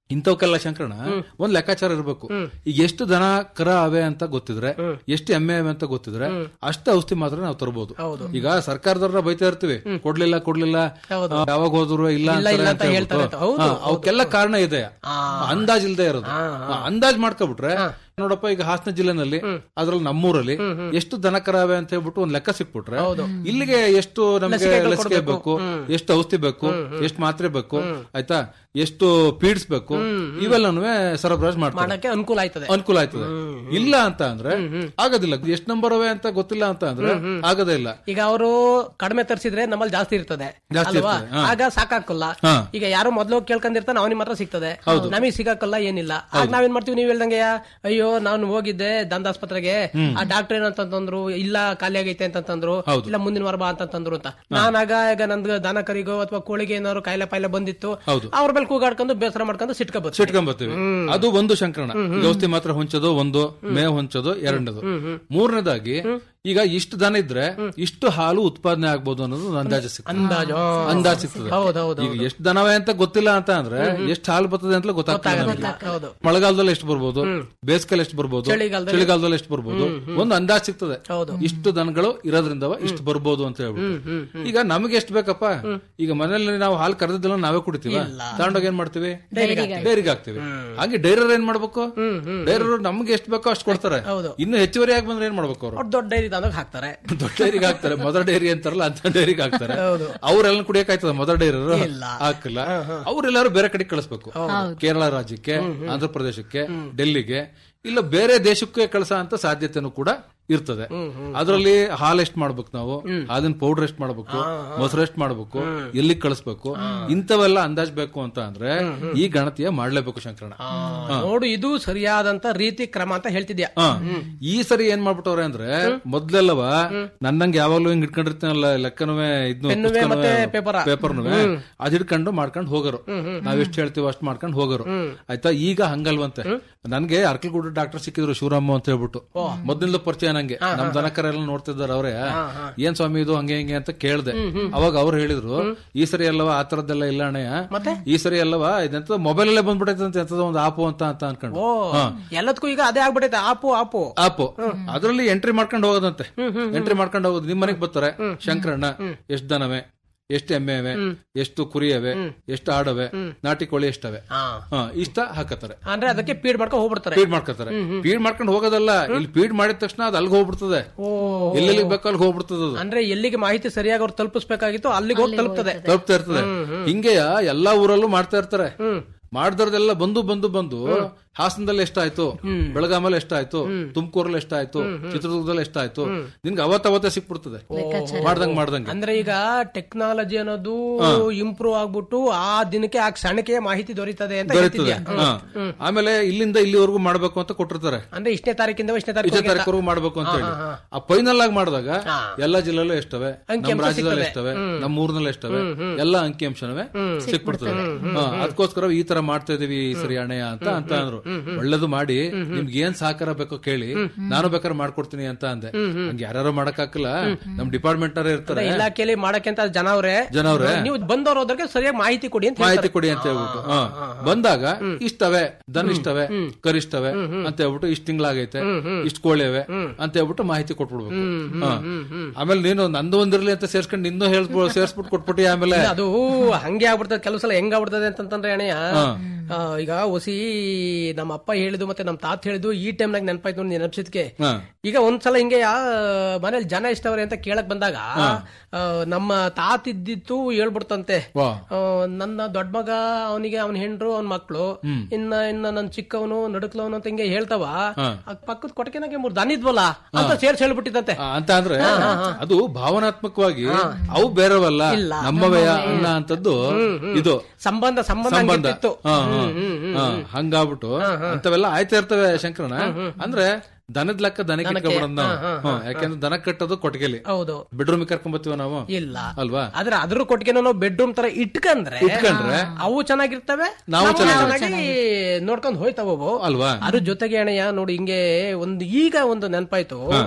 ಇಂಥವಕ್ಕೆಲ್ಲ ಶಂಕರಣ ಒಂದ್ ಲೆಕ್ಕಾಚಾರ ಇರಬೇಕು ಈಗ ಎಷ್ಟು ದನ ಕರ ಅವೆ ಅಂತ ಗೊತ್ತಿದ್ರೆ ಎಷ್ಟು ಎಮ್ಮೆ ಅವೆ ಅಂತ ಗೊತ್ತಿದ್ರೆ ಅಷ್ಟು ಔಷಧಿ ಮಾತ್ರ ನಾವು ತರಬಹುದು ಈಗ ಸರ್ಕಾರದವ್ರನ್ನ ಬೈತಾ ಇರ್ತೀವಿ ಕೊಡ್ಲಿಲ್ಲ ಕೊಡ್ಲಿಲ್ಲ ಆ, ಯಾವಾಗ ಹೋದ್ರು ಇಲ್ಲ ಅಂತಾರೆ ಇಲ್ಲ ಅಂತ ಅಂತ ಹೇಳ್ತಾರೆ ಹೇಳ್ಬಿಟ್ಟು. ಅಂತ. ಹೌದು, ಹಾ, ಅವಕ್ಕೆಲ್ಲ ಕಾರಣ ಇದೆ ಅಂದಾಜ್ ಇಲ್ದೇ ಇರೋದು ಅಂದಾಜ್ ಮಾಡ್ಕೊಬಿಟ್ರೆ ನೋಡಪ್ಪ ಈಗ ಹಾಸನ ಜಿಲ್ಲೆನಲ್ಲಿ ಅದ್ರಲ್ಲಿ ನಮ್ಮೂರಲ್ಲಿ ಎಷ್ಟು ದನ ಕರ ಅವೆ ಅಂತ ಹೇಳ್ಬಿಟ್ಟು ಒಂದ್ ಲೆಕ್ಕ ಸಿಕ್ಬಿಟ್ರೆ ಇಲ್ಲಿಗೆ ಎಷ್ಟು ನಮಗೆ ಲಸಿಕೆ ಬೇಕು ಎಷ್ಟು ಔಷಧಿ ಬೇಕು ಎಷ್ಟು ಮಾತ್ರೆ ಬೇಕು ಆಯ್ತಾ ಎಷ್ಟು ಪೀಡ್ಸ್ ಬೇಕು ಇವೆಲ್ಲನೂ ಸರಬರಾಜು ಮಾಡ್ತಾರೆ ಮಾಡಕ್ಕೆ ಅನುಕೂಲ ಆಯ್ತದೆ ಅನುಕೂಲ ಆಯ್ತದೆ ಇಲ್ಲ ಅಂತ ಅಂದ್ರೆ ಆಗೋದಿಲ್ಲ ಎಷ್ಟು ನಂಬರ್ ಅವೆ ಅಂತ ಗೊತ್ತಿಲ್ಲ ಅಂತ ಅಂದ್ರೆ ಆಗೋದೇ ಇಲ್ಲ ಈಗ ಅವರು ಕಡಿಮೆ ತರಿಸಿದ್ರೆ ನಮ್ಮಲ್ಲಿ ಜಾಸ್ತಿ ಇರ್ತದೆ ಜಾಸ್ತಿ ಅಲ್ವಾ ಇರ್ತದೆ, ಹಾ. ಆಗ ಸಾಕಾಕಲ್ಲ ಹಾ. ಈಗ ಯಾರೋ ಮೊದ್ಲು ಹೋಗಿ ಕೇಳ್ಕೊಂಡಿರ್ತಾನೆ ಅವನಿಗೆ ಮಾತ್ರ ಸಿಗ್ತದೆ ನಮಗೆ ಸಿಗಕ್ಕಲ್ಲ ಏನಿಲ್ಲ ಆಗ ನಾವೇನ್ ಮಾಡ್ತೀವಿ ನೀವ್ ಹೇಳ್ದಂಗೆ ಅಯ್ಯೋ ನಾನು ಹೋಗಿದ್ದೆ ದಂದಾಸ್ಪತ್ರೆಗೆ ಆ ಡಾಕ್ಟರ್ ಏನಂತಂದ್ರು ಇಲ್ಲ ಖಾಲಿ ಆಗೈತೆ ಅಂತಂದ್ರು ಇಲ್ಲ ಮುಂದಿನ ವಾರ ಬಾ ಅಂತಂದ್ರು ಅಂತ ನಾನಾಗ ಈಗ ನಂದು ದನ ಕರಿಗೋ ಅಥವಾ ಕೋಳಿಗೆ ಏನಾದ್ರು ಕಾಯಿಲೆ ಪಾಯಿಲೆ ಬಂದಿತ್ತು ಹೌದು. ಅವ್ರ ಮೇಲೆ ಕೂಗಾಡ್ಕೊಂಡು ಬೇಸರ ಮಾಡ್ಕೊಂಡು ಸಿಟ್ಕೋಬಹುದು ಸಿಟ್ಕೊಂಬರ್ತೀವಿ ಅದು ಒಂದು ಶಂಕರಣ ಈಗ ಔಷಧಿ ಮಾತ್ರ ಹೊಂಚೋದು ಒಂದು ಮೇವು ಹೊಂಚೋದು ಎರಡನೇದು ಮೂರನೇದಾಗಿ ಈಗ ಇಷ್ಟು ದನ ಇದ್ರೆ ಇಷ್ಟು ಹಾಲು ಉತ್ಪಾದನೆ ಆಗ್ಬೋದು ಅನ್ನೋದು ಒಂದು ಅಂದಾಜು ಸಿಗ್ತದೆ ಅಂದಾಜು ಅಂದಾಜು ಸಿಗ್ತದೆ ಹೌದೌದು ಈಗ ಎಷ್ಟು ದನವೇ ಅಂತ ಗೊತ್ತಿಲ್ಲ ಅಂತ ಅಂದ್ರೆ ಎಷ್ಟು ಹಾಲು ಬರ್ತದೆ ಅಂತ ಗೊತ್ತಾಗ್ತದೆ ನಮ್ಗೆ. ಹೌದು ಮಳೆಗಾಲದಲ್ಲಿ ಎಷ್ಟು ಬರ್ಬೋದು ಬೇಸಿಗೆಯಲ್ಲಿ ಎಷ್ಟು ಬರ್ಬೋದು ಚಳಿಗಾಲದಲ್ಲಿ- ಚಳಿಗಾಲದಲ್ಲಿ ಎಷ್ಟು ಬರ್ಬೋದು ಒಂದು ಅಂದಾಜ್ ಸಿಗ್ತದೆ ಹೌದು. ಇಷ್ಟು ದನಗಳು ಇರೋದ್ರಿಂದ ಇಷ್ಟು ಬರ್ಬೋದು ಅಂತ ಹೇಳ್ಬಿಟ್ಟು ಈಗ ನಮಗೆ ಎಷ್ಟು ಬೇಕಪ್ಪ ಈಗ ಮನೆಯಲ್ಲಿ ನಾವು ಹಾಲು ಕರೆದಿದ್ದೆಲ್ಲ ನಾವೇ ಕುಡಿತೀವ ತಗೊಂಡೋಗಿ ಏನ್ ಮಾಡ್ತೀವಿ ಡೈರಿಗೆ ಹಾಕ್ತಿವಿ ಹಾಗೆ ಡೈರರ್ ಏನ್ ಮಾಡ್ಬೇಕು ಡೈರರ್ ನಮ್ಗೆ ಎಷ್ಟು ಬೇಕೋ ಅಷ್ಟು ಕೊಡ್ತಾರೆ ಹೌದು. ಇನ್ನು ಹೆಚ್ಚುವರಿ ಆಗಿ ಬಂದ್ರೆ ಏನ್ ಮಾಡ್ಬೇಕು ಅವರು ಅವ್ರು ದೊಡ್ಡ ಡೈರಿ ತಂದಾಗ ಹಾಕ್ತಾರೆ ದೊಡ್ಡ ಡೈರಿಗೆ ಹಾಕ್ತಾರೆ ಮದರ್ ಡೈರಿ ಅಂತಾರಲ್ಲ ಅಂತ ಡೈರಿಗೆ ಹಾಕ್ತಾರೆ ಅವರೆಲ್ಲ ಕುಡಿಯಕ್ ಆಯ್ತದ ಮದರ್ ಡೈರಿ ಹಾಕಿಲ್ಲ ಅವರೆಲ್ಲರೂ ಬೇರೆ ಕಡೆ ಕಳಿಸ್ಬೇಕು ಕೇರಳ ರಾಜ್ಯಕ್ಕೆ ಆಂಧ್ರ ಪ್ರದೇಶಕ್ಕೆ ಡೆಲ್ಲಿಗೆ ಇಲ್ಲ ಬೇರೆ ದೇಶಕ್ಕೆ ಕಳ್ಸ ಅಂತ ಸಾಧ್ಯತೆನೂ ಕೂಡ ಇರ್ತದೆ ಅದರಲ್ಲಿ ಹಾಲ್ ಎಷ್ಟ್ ಮಾಡ್ಬೇಕು ನಾವು ಹಾಲಿನ ಪೌಡರ್ ಎಷ್ಟ್ ಮಾಡ್ಬೇಕು ಮೊಸರು ಎಷ್ಟ್ ಮಾಡ್ಬೇಕು ಎಲ್ಲಿ ಕಳಿಸ್ಬೇಕು ಇಂಥವೆಲ್ಲ ಅಂದಾಜ್ ಬೇಕು ಅಂತ ಅಂದ್ರೆ ಈ ಗಣತಿಯ ಮಾಡ್ಲೇಬೇಕು ಶಂಕರಣ ನೋಡು ಇದು ಸರಿಯಾದಂತ ರೀತಿ ಕ್ರಮ ಅಂತ ಹೇಳ್ತಿದ್ಯಾ ಹ. ಈ ಸರಿ ಏನ್ ಮಾಡ್ಬಿಟ್ಟವ್ರೆ ಅಂದ್ರೆ ಮೊದ್ಲೆಲ್ಲವ ನನ್ನಂಗೆ ಯಾವಾಗ್ಲೂ ಹಿಂಗ್ ಇಟ್ಕೊಂಡಿರ್ತೀನಲ್ಲ ಲೆಕ್ಕನುವೆ ಪೆನ್ನುವೆ ಮತ್ತೆ ಪೇಪರ. ಪೇಪರ್ನುವೆ ಅದ್ ಹಿಡ್ಕೊಂಡು ಮಾಡ್ಕೊಂಡು ಹೋಗರು ನಾವ್ ಎಷ್ಟ್ ಹೇಳ್ತೀವಿ ಅಷ್ಟ್ ಮಾಡ್ಕೊಂಡು ಹೋಗರು ಆಯ್ತಾ ಈಗ ಹಂಗಲ್ವಂತೆ ನನ್ಗೆ ಅರ್ಕಲ್ಗೂಡ ಡಾಕ್ಟರ್ ಸಿಕ್ಕಿದ್ರು ಶಿವರಾಮ ಅಂತ ಹೇಳ್ಬಿಟ್ಟು ಮೊದ್ಲಿಂದ ಪರಿಚಯ ನಂಗೆ ನಮ್ ದನಕರ ಎಲ್ಲ ನೋಡ್ತಿದ್ದಾರೆ ಅವ್ರೆ ಏನ್ ಸ್ವಾಮಿ ಇದು ಹಂಗೆ ಹಿಂಗೆ ಅಂತ ಕೇಳ್ದೆ ಅವಾಗ ಅವ್ರು ಹೇಳಿದ್ರು ಈ ಸರಿ ಅಲ್ಲವ ಆ ತರದ್ದೆಲ್ಲ ಇಲ್ಲ ಅಣ್ಣಯ್ಯ ಈ ಸರಿ ಅಲ್ಲವ ಇದೆಂತ ಮೊಬೈಲ್ ಅಲ್ಲೇ ಬಂದ್ಬಿಟ್ಟೈತೆ ಅಂತ ಎಂತದೋ ಒಂದು ಆಪು ಅಂತ ಅಂತ ಅನ್ಕೊಂಡು ಓ ಎಲ್ಲದಕ್ಕೂ ಈಗ ಅದೇ ಆಗ್ಬಿಟ್ಟೈತೆ ಆಪು ಆಪು ಆಪು ಅದ್ರಲ್ಲಿ ಎಂಟ್ರಿ ಮಾಡ್ಕೊಂಡು ಹೋಗೋದಂತೆ ಎಂಟ್ರಿ ಮಾಡ್ಕೊಂಡು ಹೋಗೋದು ನಿಮ್ ಮನೆಗ್ ಬರ್ತಾರೆ ಶಂಕರಣ್ಣ ಎಷ್ಟ್ ದನವೆ ಎಷ್ಟು ಎಮ್ಮೆ ಅವೆ ಎಷ್ಟು ಕುರಿ ಅವೆ ಎಷ್ಟು ಆಡವೆ ನಾಟಿ ಕೋಳಿ ಎಷ್ಟವೆ ಹಾ. ಹ, ಇಷ್ಟ ಹಾಕತ್ತಾರೆ ಅಂದ್ರೆ ಅದಕ್ಕೆ ಪೀಡ್ ಮಾಡ್ಕೊಂಡು ಹೋಗ್ಬಿಡ್ತಾರೆ ಫೀಡ್ ಮಾಡ್ಕೊತಾರೆ ಫೀಡ್ ಮಾಡ್ಕೊಂಡು ಹೋಗೋದಲ್ಲ ಇಲ್ಲಿ ಫೀಡ್ ಮಾಡಿದ ತಕ್ಷಣ ಅದು ಅಲ್ಗೆ ಹೋಗ್ಬಿಡ್ತದೆ ಓ ಎಲ್ಲೆಲ್ಲಿ ಬೇಕೋ ಅಲ್ಲಿಗೆ ಹೋಗ್ಬಿಡ್ತದೆ ಅದು ಅಂದ್ರೆ ಎಲ್ಲಿಗೆ ಮಾಹಿತಿ ಸರಿಯಾಗಿ ಅವ್ರು ತಲುಪಿಸ್ಬೇಕಾಗಿತ್ತು ಅಲ್ಲಿಗೆ ಹೋಗಿ ತಲುಪ್ತದೆ ತಲುಪ್ತಾ ಇರ್ತದೆ ಹಿಂಗೆಯ ಎಲ್ಲಾ ಊರಲ್ಲೂ ಮಾಡ್ತಾ ಇರ್ತಾರೆ ಮಾಡ್ದವ್ರದೆಲ್ಲ ಬಂದು ಬಂದು ಬಂದು ಹಾಸನದಲ್ಲಿ ಎಷ್ಟಾಯ್ತು ಬೆಳಗಾಮಲ್ಲಿ ಎಷ್ಟಾಯ್ತು ತುಮಕೂರಲ್ಲಿ ಎಷ್ಟಾಯ್ತು ಚಿತ್ರದುರ್ಗದಲ್ಲಿ ಎಷ್ಟಾಯ್ತು ನಿನ್ಗೆ ಅವತ್ತವತ್ತೇ ಸಿಕ್ಬಿಡ್ತದೆ ಮಾಡ್ದಂಗ್ ಮಾಡ್ದಂಗೆ ಅಂದ್ರೆ ಈಗ ಟೆಕ್ನಾಲಜಿ ಅನ್ನೋದು ಇಂಪ್ರೂವ್ ಆಗ್ಬಿಟ್ಟು ಆ ದಿನಕ್ಕೆ ಆ ಕ್ಷಣಕ್ಕೆ ಮಾಹಿತಿ ದೊರೀತದೆ ಅಂತ ದೊರೀತದೆ ಹೇಳ್ತಿದ್ಯಾ ಹಾ. ಆಮೇಲೆ ಇಲ್ಲಿಂದ ಇಲ್ಲಿವರೆಗೂ ಮಾಡ್ಬೇಕು ಅಂತ ಕೊಟ್ಟಿರ್ತಾರೆ ಅಂದ್ರೆ ಇಷ್ಟನೇ ತಾರೀಕಿಂದ ಇಷ್ಟನೇ ಇದೇ ತಾರೀಕು ತಾರೀಕುವರೆಗೂ ಮಾಡ್ಬೇಕು ಅಂತ ಹೇಳಿ ಆ ಫೈನಲ್ ಆಗಿ ಮಾಡಿದಾಗ ಎಲ್ಲಾ ಜಿಲ್ಲೆಲ್ಲೂ ಎಷ್ಟವೆ ನಮ್ಮ ರಾಜ್ಯದಲ್ಲಿ ಎಷ್ಟವೆ ನಮ್ಮ ಊರ್ನಲ್ಲಿ ಎಷ್ಟವೆ ಎಲ್ಲಾ ಅಂಕಿಅಂಶನವೇ ಸಿಕ್ಬಿಡ್ತದೆ ಹಾ, ಅದಕ್ಕೋಸ್ಕರ ಈ ತರ ಮಾಡ್ತಾ ಇದೀವಿ ಈ ಸರಿ ಅಣೆಯ ಅಂತ ಅಂತ ಅಂದ್ರು ಒಳ್ಳೇದು ಮಾಡಿ ನಿಮ್ಗೆ ಏನ್ ಸಹಕಾರ ಬೇಕೋ ಕೇಳಿ ನಾನು ಬೇಕಾದ್ರೆ ಮಾಡ್ಕೊಡ್ತೀನಿ ಅಂತ ಅಂದೆ ಹಂಗೆ ಯಾರು ಮಾಡಕ್ ಹಾಕಲ್ಲ ನಮ್ ಡಿಪಾರ್ಟ್ಮೆಂಟ್ ಇರ್ತಾರೆ ಇಲಾಖೆಯಲ್ಲಿ ಮಾಡಕ್ಕೆ ಅಂತ ಜನ ಅವ್ರೆ ಜನ ಅವ್ರೆ ನೀವು ಬಂದವ್ರು ಹೋದ್ರೆ ಸರಿಯಾಗಿ ಮಾಹಿತಿ ಕೊಡಿ ಅಂತ ಮಾಹಿತಿ ಕೊಡಿ ಅಂತ ಹೇಳ್ಬಿಟ್ಟು ಹಾ. ಬಂದಾಗ ಇಷ್ಟವೆ ದನ ಇಷ್ಟವೆ ಕರಿಷ್ಟವೆ ಅಂತ ಹೇಳ್ಬಿಟ್ಟು ಇಷ್ಟ ತಿಂಗಳಾಗೈತೆ ಇಷ್ಟ ಕೋಳಿ ಅವೆ ಅಂತ ಹೇಳ್ಬಿಟ್ಟು ಮಾಹಿತಿ ಕೊಟ್ಬಿಡ್ಬೇಕು ಹಾ. ಆಮೇಲೆ ನೀನು ನಂದು ಒಂದಿರ್ಲಿ ಅಂತ ಸೇರ್ಸ್ಕೊಂಡು ಇನ್ನೂ ಹೇಳ್ಬೋ ಸೇರ್ಸ್ಬಿಟ್ಟು ಕೊಟ್ಬಿಟ್ಟು ಆಮೇಲೆ ಅದು ಹಂಗೆ ಆಗ್ಬಿಡ್ತದೆ ಕೆಲವು ಸಲ ಹೆಂಗ್ ಆಗ್ಬಿಡ್ತದೆ ಅಂತಂದ್ರೆ ಅಣ್ಣಯ್ಯ ಆ, ಈಗ ಹೊಸಿ ನಮ್ಮ ಅಪ್ಪ ಹೇಳಿದ್ದು ಮತ್ತೆ ನಮ್ಮ ತಾತ ಹೇಳಿದ್ದು ಈ ಟೈಮ್ನಾಗ ನೆನಪಾಯ್ತು ನೋಡಿ ನೆನಪಿಸಿದ್ಕೆ ಹಾ. ಈಗ ಒಂದ್ಸಲ ಹಿಂಗೆ ಆ, ಮನೇಲಿ ಜನ ಇಷ್ಟವ್ರೆ ಅಂತ ಕೇಳಕ್ ಬಂದಾಗ ಆ, ನಮ್ಮ ತಾತ ಇದ್ದಿತ್ತು ಹೇಳ್ಬಿಡ್ತಂತೆ ವಾ. ಆ, ನನ್ನ ದೊಡ್ಡ ಮಗ ಅವನಿಗೆ ಅವನ ಹೆಂಡ್ರು ಅವನ ಮಕ್ಳು ಇನ್ನ ಇನ್ನ ನನ್ ಚಿಕ್ಕವನು ನಡುಕ್ಲವನು ಅಂತ ಹಿಂಗೆ ಹೇಳ್ತಾವ ಆ ಪಕ್ಕದ ಕೊಟಕೆನಾಗೆ ಮೂರ್ ದನ ಇದ್ವಲ್ಲ ಅಂತ ಸೇರ್ಸಿ ಹೇಳ್ಬಿಟ್ಟಿದಂತೆ ಆ, ಅಂತ ಅಂದ್ರೆ ಅದು ಭಾವನಾತ್ಮಕವಾಗಿ ಅವು ಬೇರೆವಲ್ಲ ನಮ್ಮವಯ ಅನ್ನ ಅಂತದ್ದು ಇದು ಸಂಬಂಧ ಸಂಬಂಧ ಸಂಬಂಧ ಹಂಗಿರ್ತಿತ್ತು. ಹಾ, ಹಾ. ಹಾ, ಹಂಗಾಗ್ಬಿಟ್ಟು ಅಂತವೆಲ್ಲ ಆಯ್ತಾ ಇರ್ತವೆ ಶಂಕರಣ ಅಂದ್ರೆ ದನದ ಲೆಕ್ಕ ದನಕ್ಕೆ ಇಟ್ಕೊಂಡ್ಬಿಡೋದು ನಾವು ಹ್ಮ್, ಯಾಕೆಂದ್ರೆ ದನ ಕಟ್ಟೋದು ಕೊಟ್ಟಿಗೆಲಿ ಹೌದು ಬೆಡ್ರೂಮ್ ಕರ್ಕೊಂಡ್ ಬರ್ತೀವ ನಾವು ಇಲ್ಲ ಅಲ್ವಾ ಆದ್ರೆ ಅದ್ರ ಕೊಟ್ಟಿಗೆ ನಾವು ಬೆಡ್ರೂಮ್ ತರ ಇಟ್ಕಂದ್ರೆ ಇಟ್ಕೊಂಡ್ರೆ ಅವು ಚೆನ್ನಾಗಿರ್ತವೆ ನಾವು ನಾವು ಚೆನ್ನಾಗಿ ನೋಡ್ಕೊಂಡ್ ಹೋಯ್ತಾವ ಅವು. ಅಲ್ವಾ ಅದ್ರ ಜೊತೆಗೆ ಅಣ್ಣಯ್ಯ ನೋಡಿ ಹಿಂಗೆ ಒಂದು ಈಗ ಒಂದು ನೆನಪಾಯ್ತು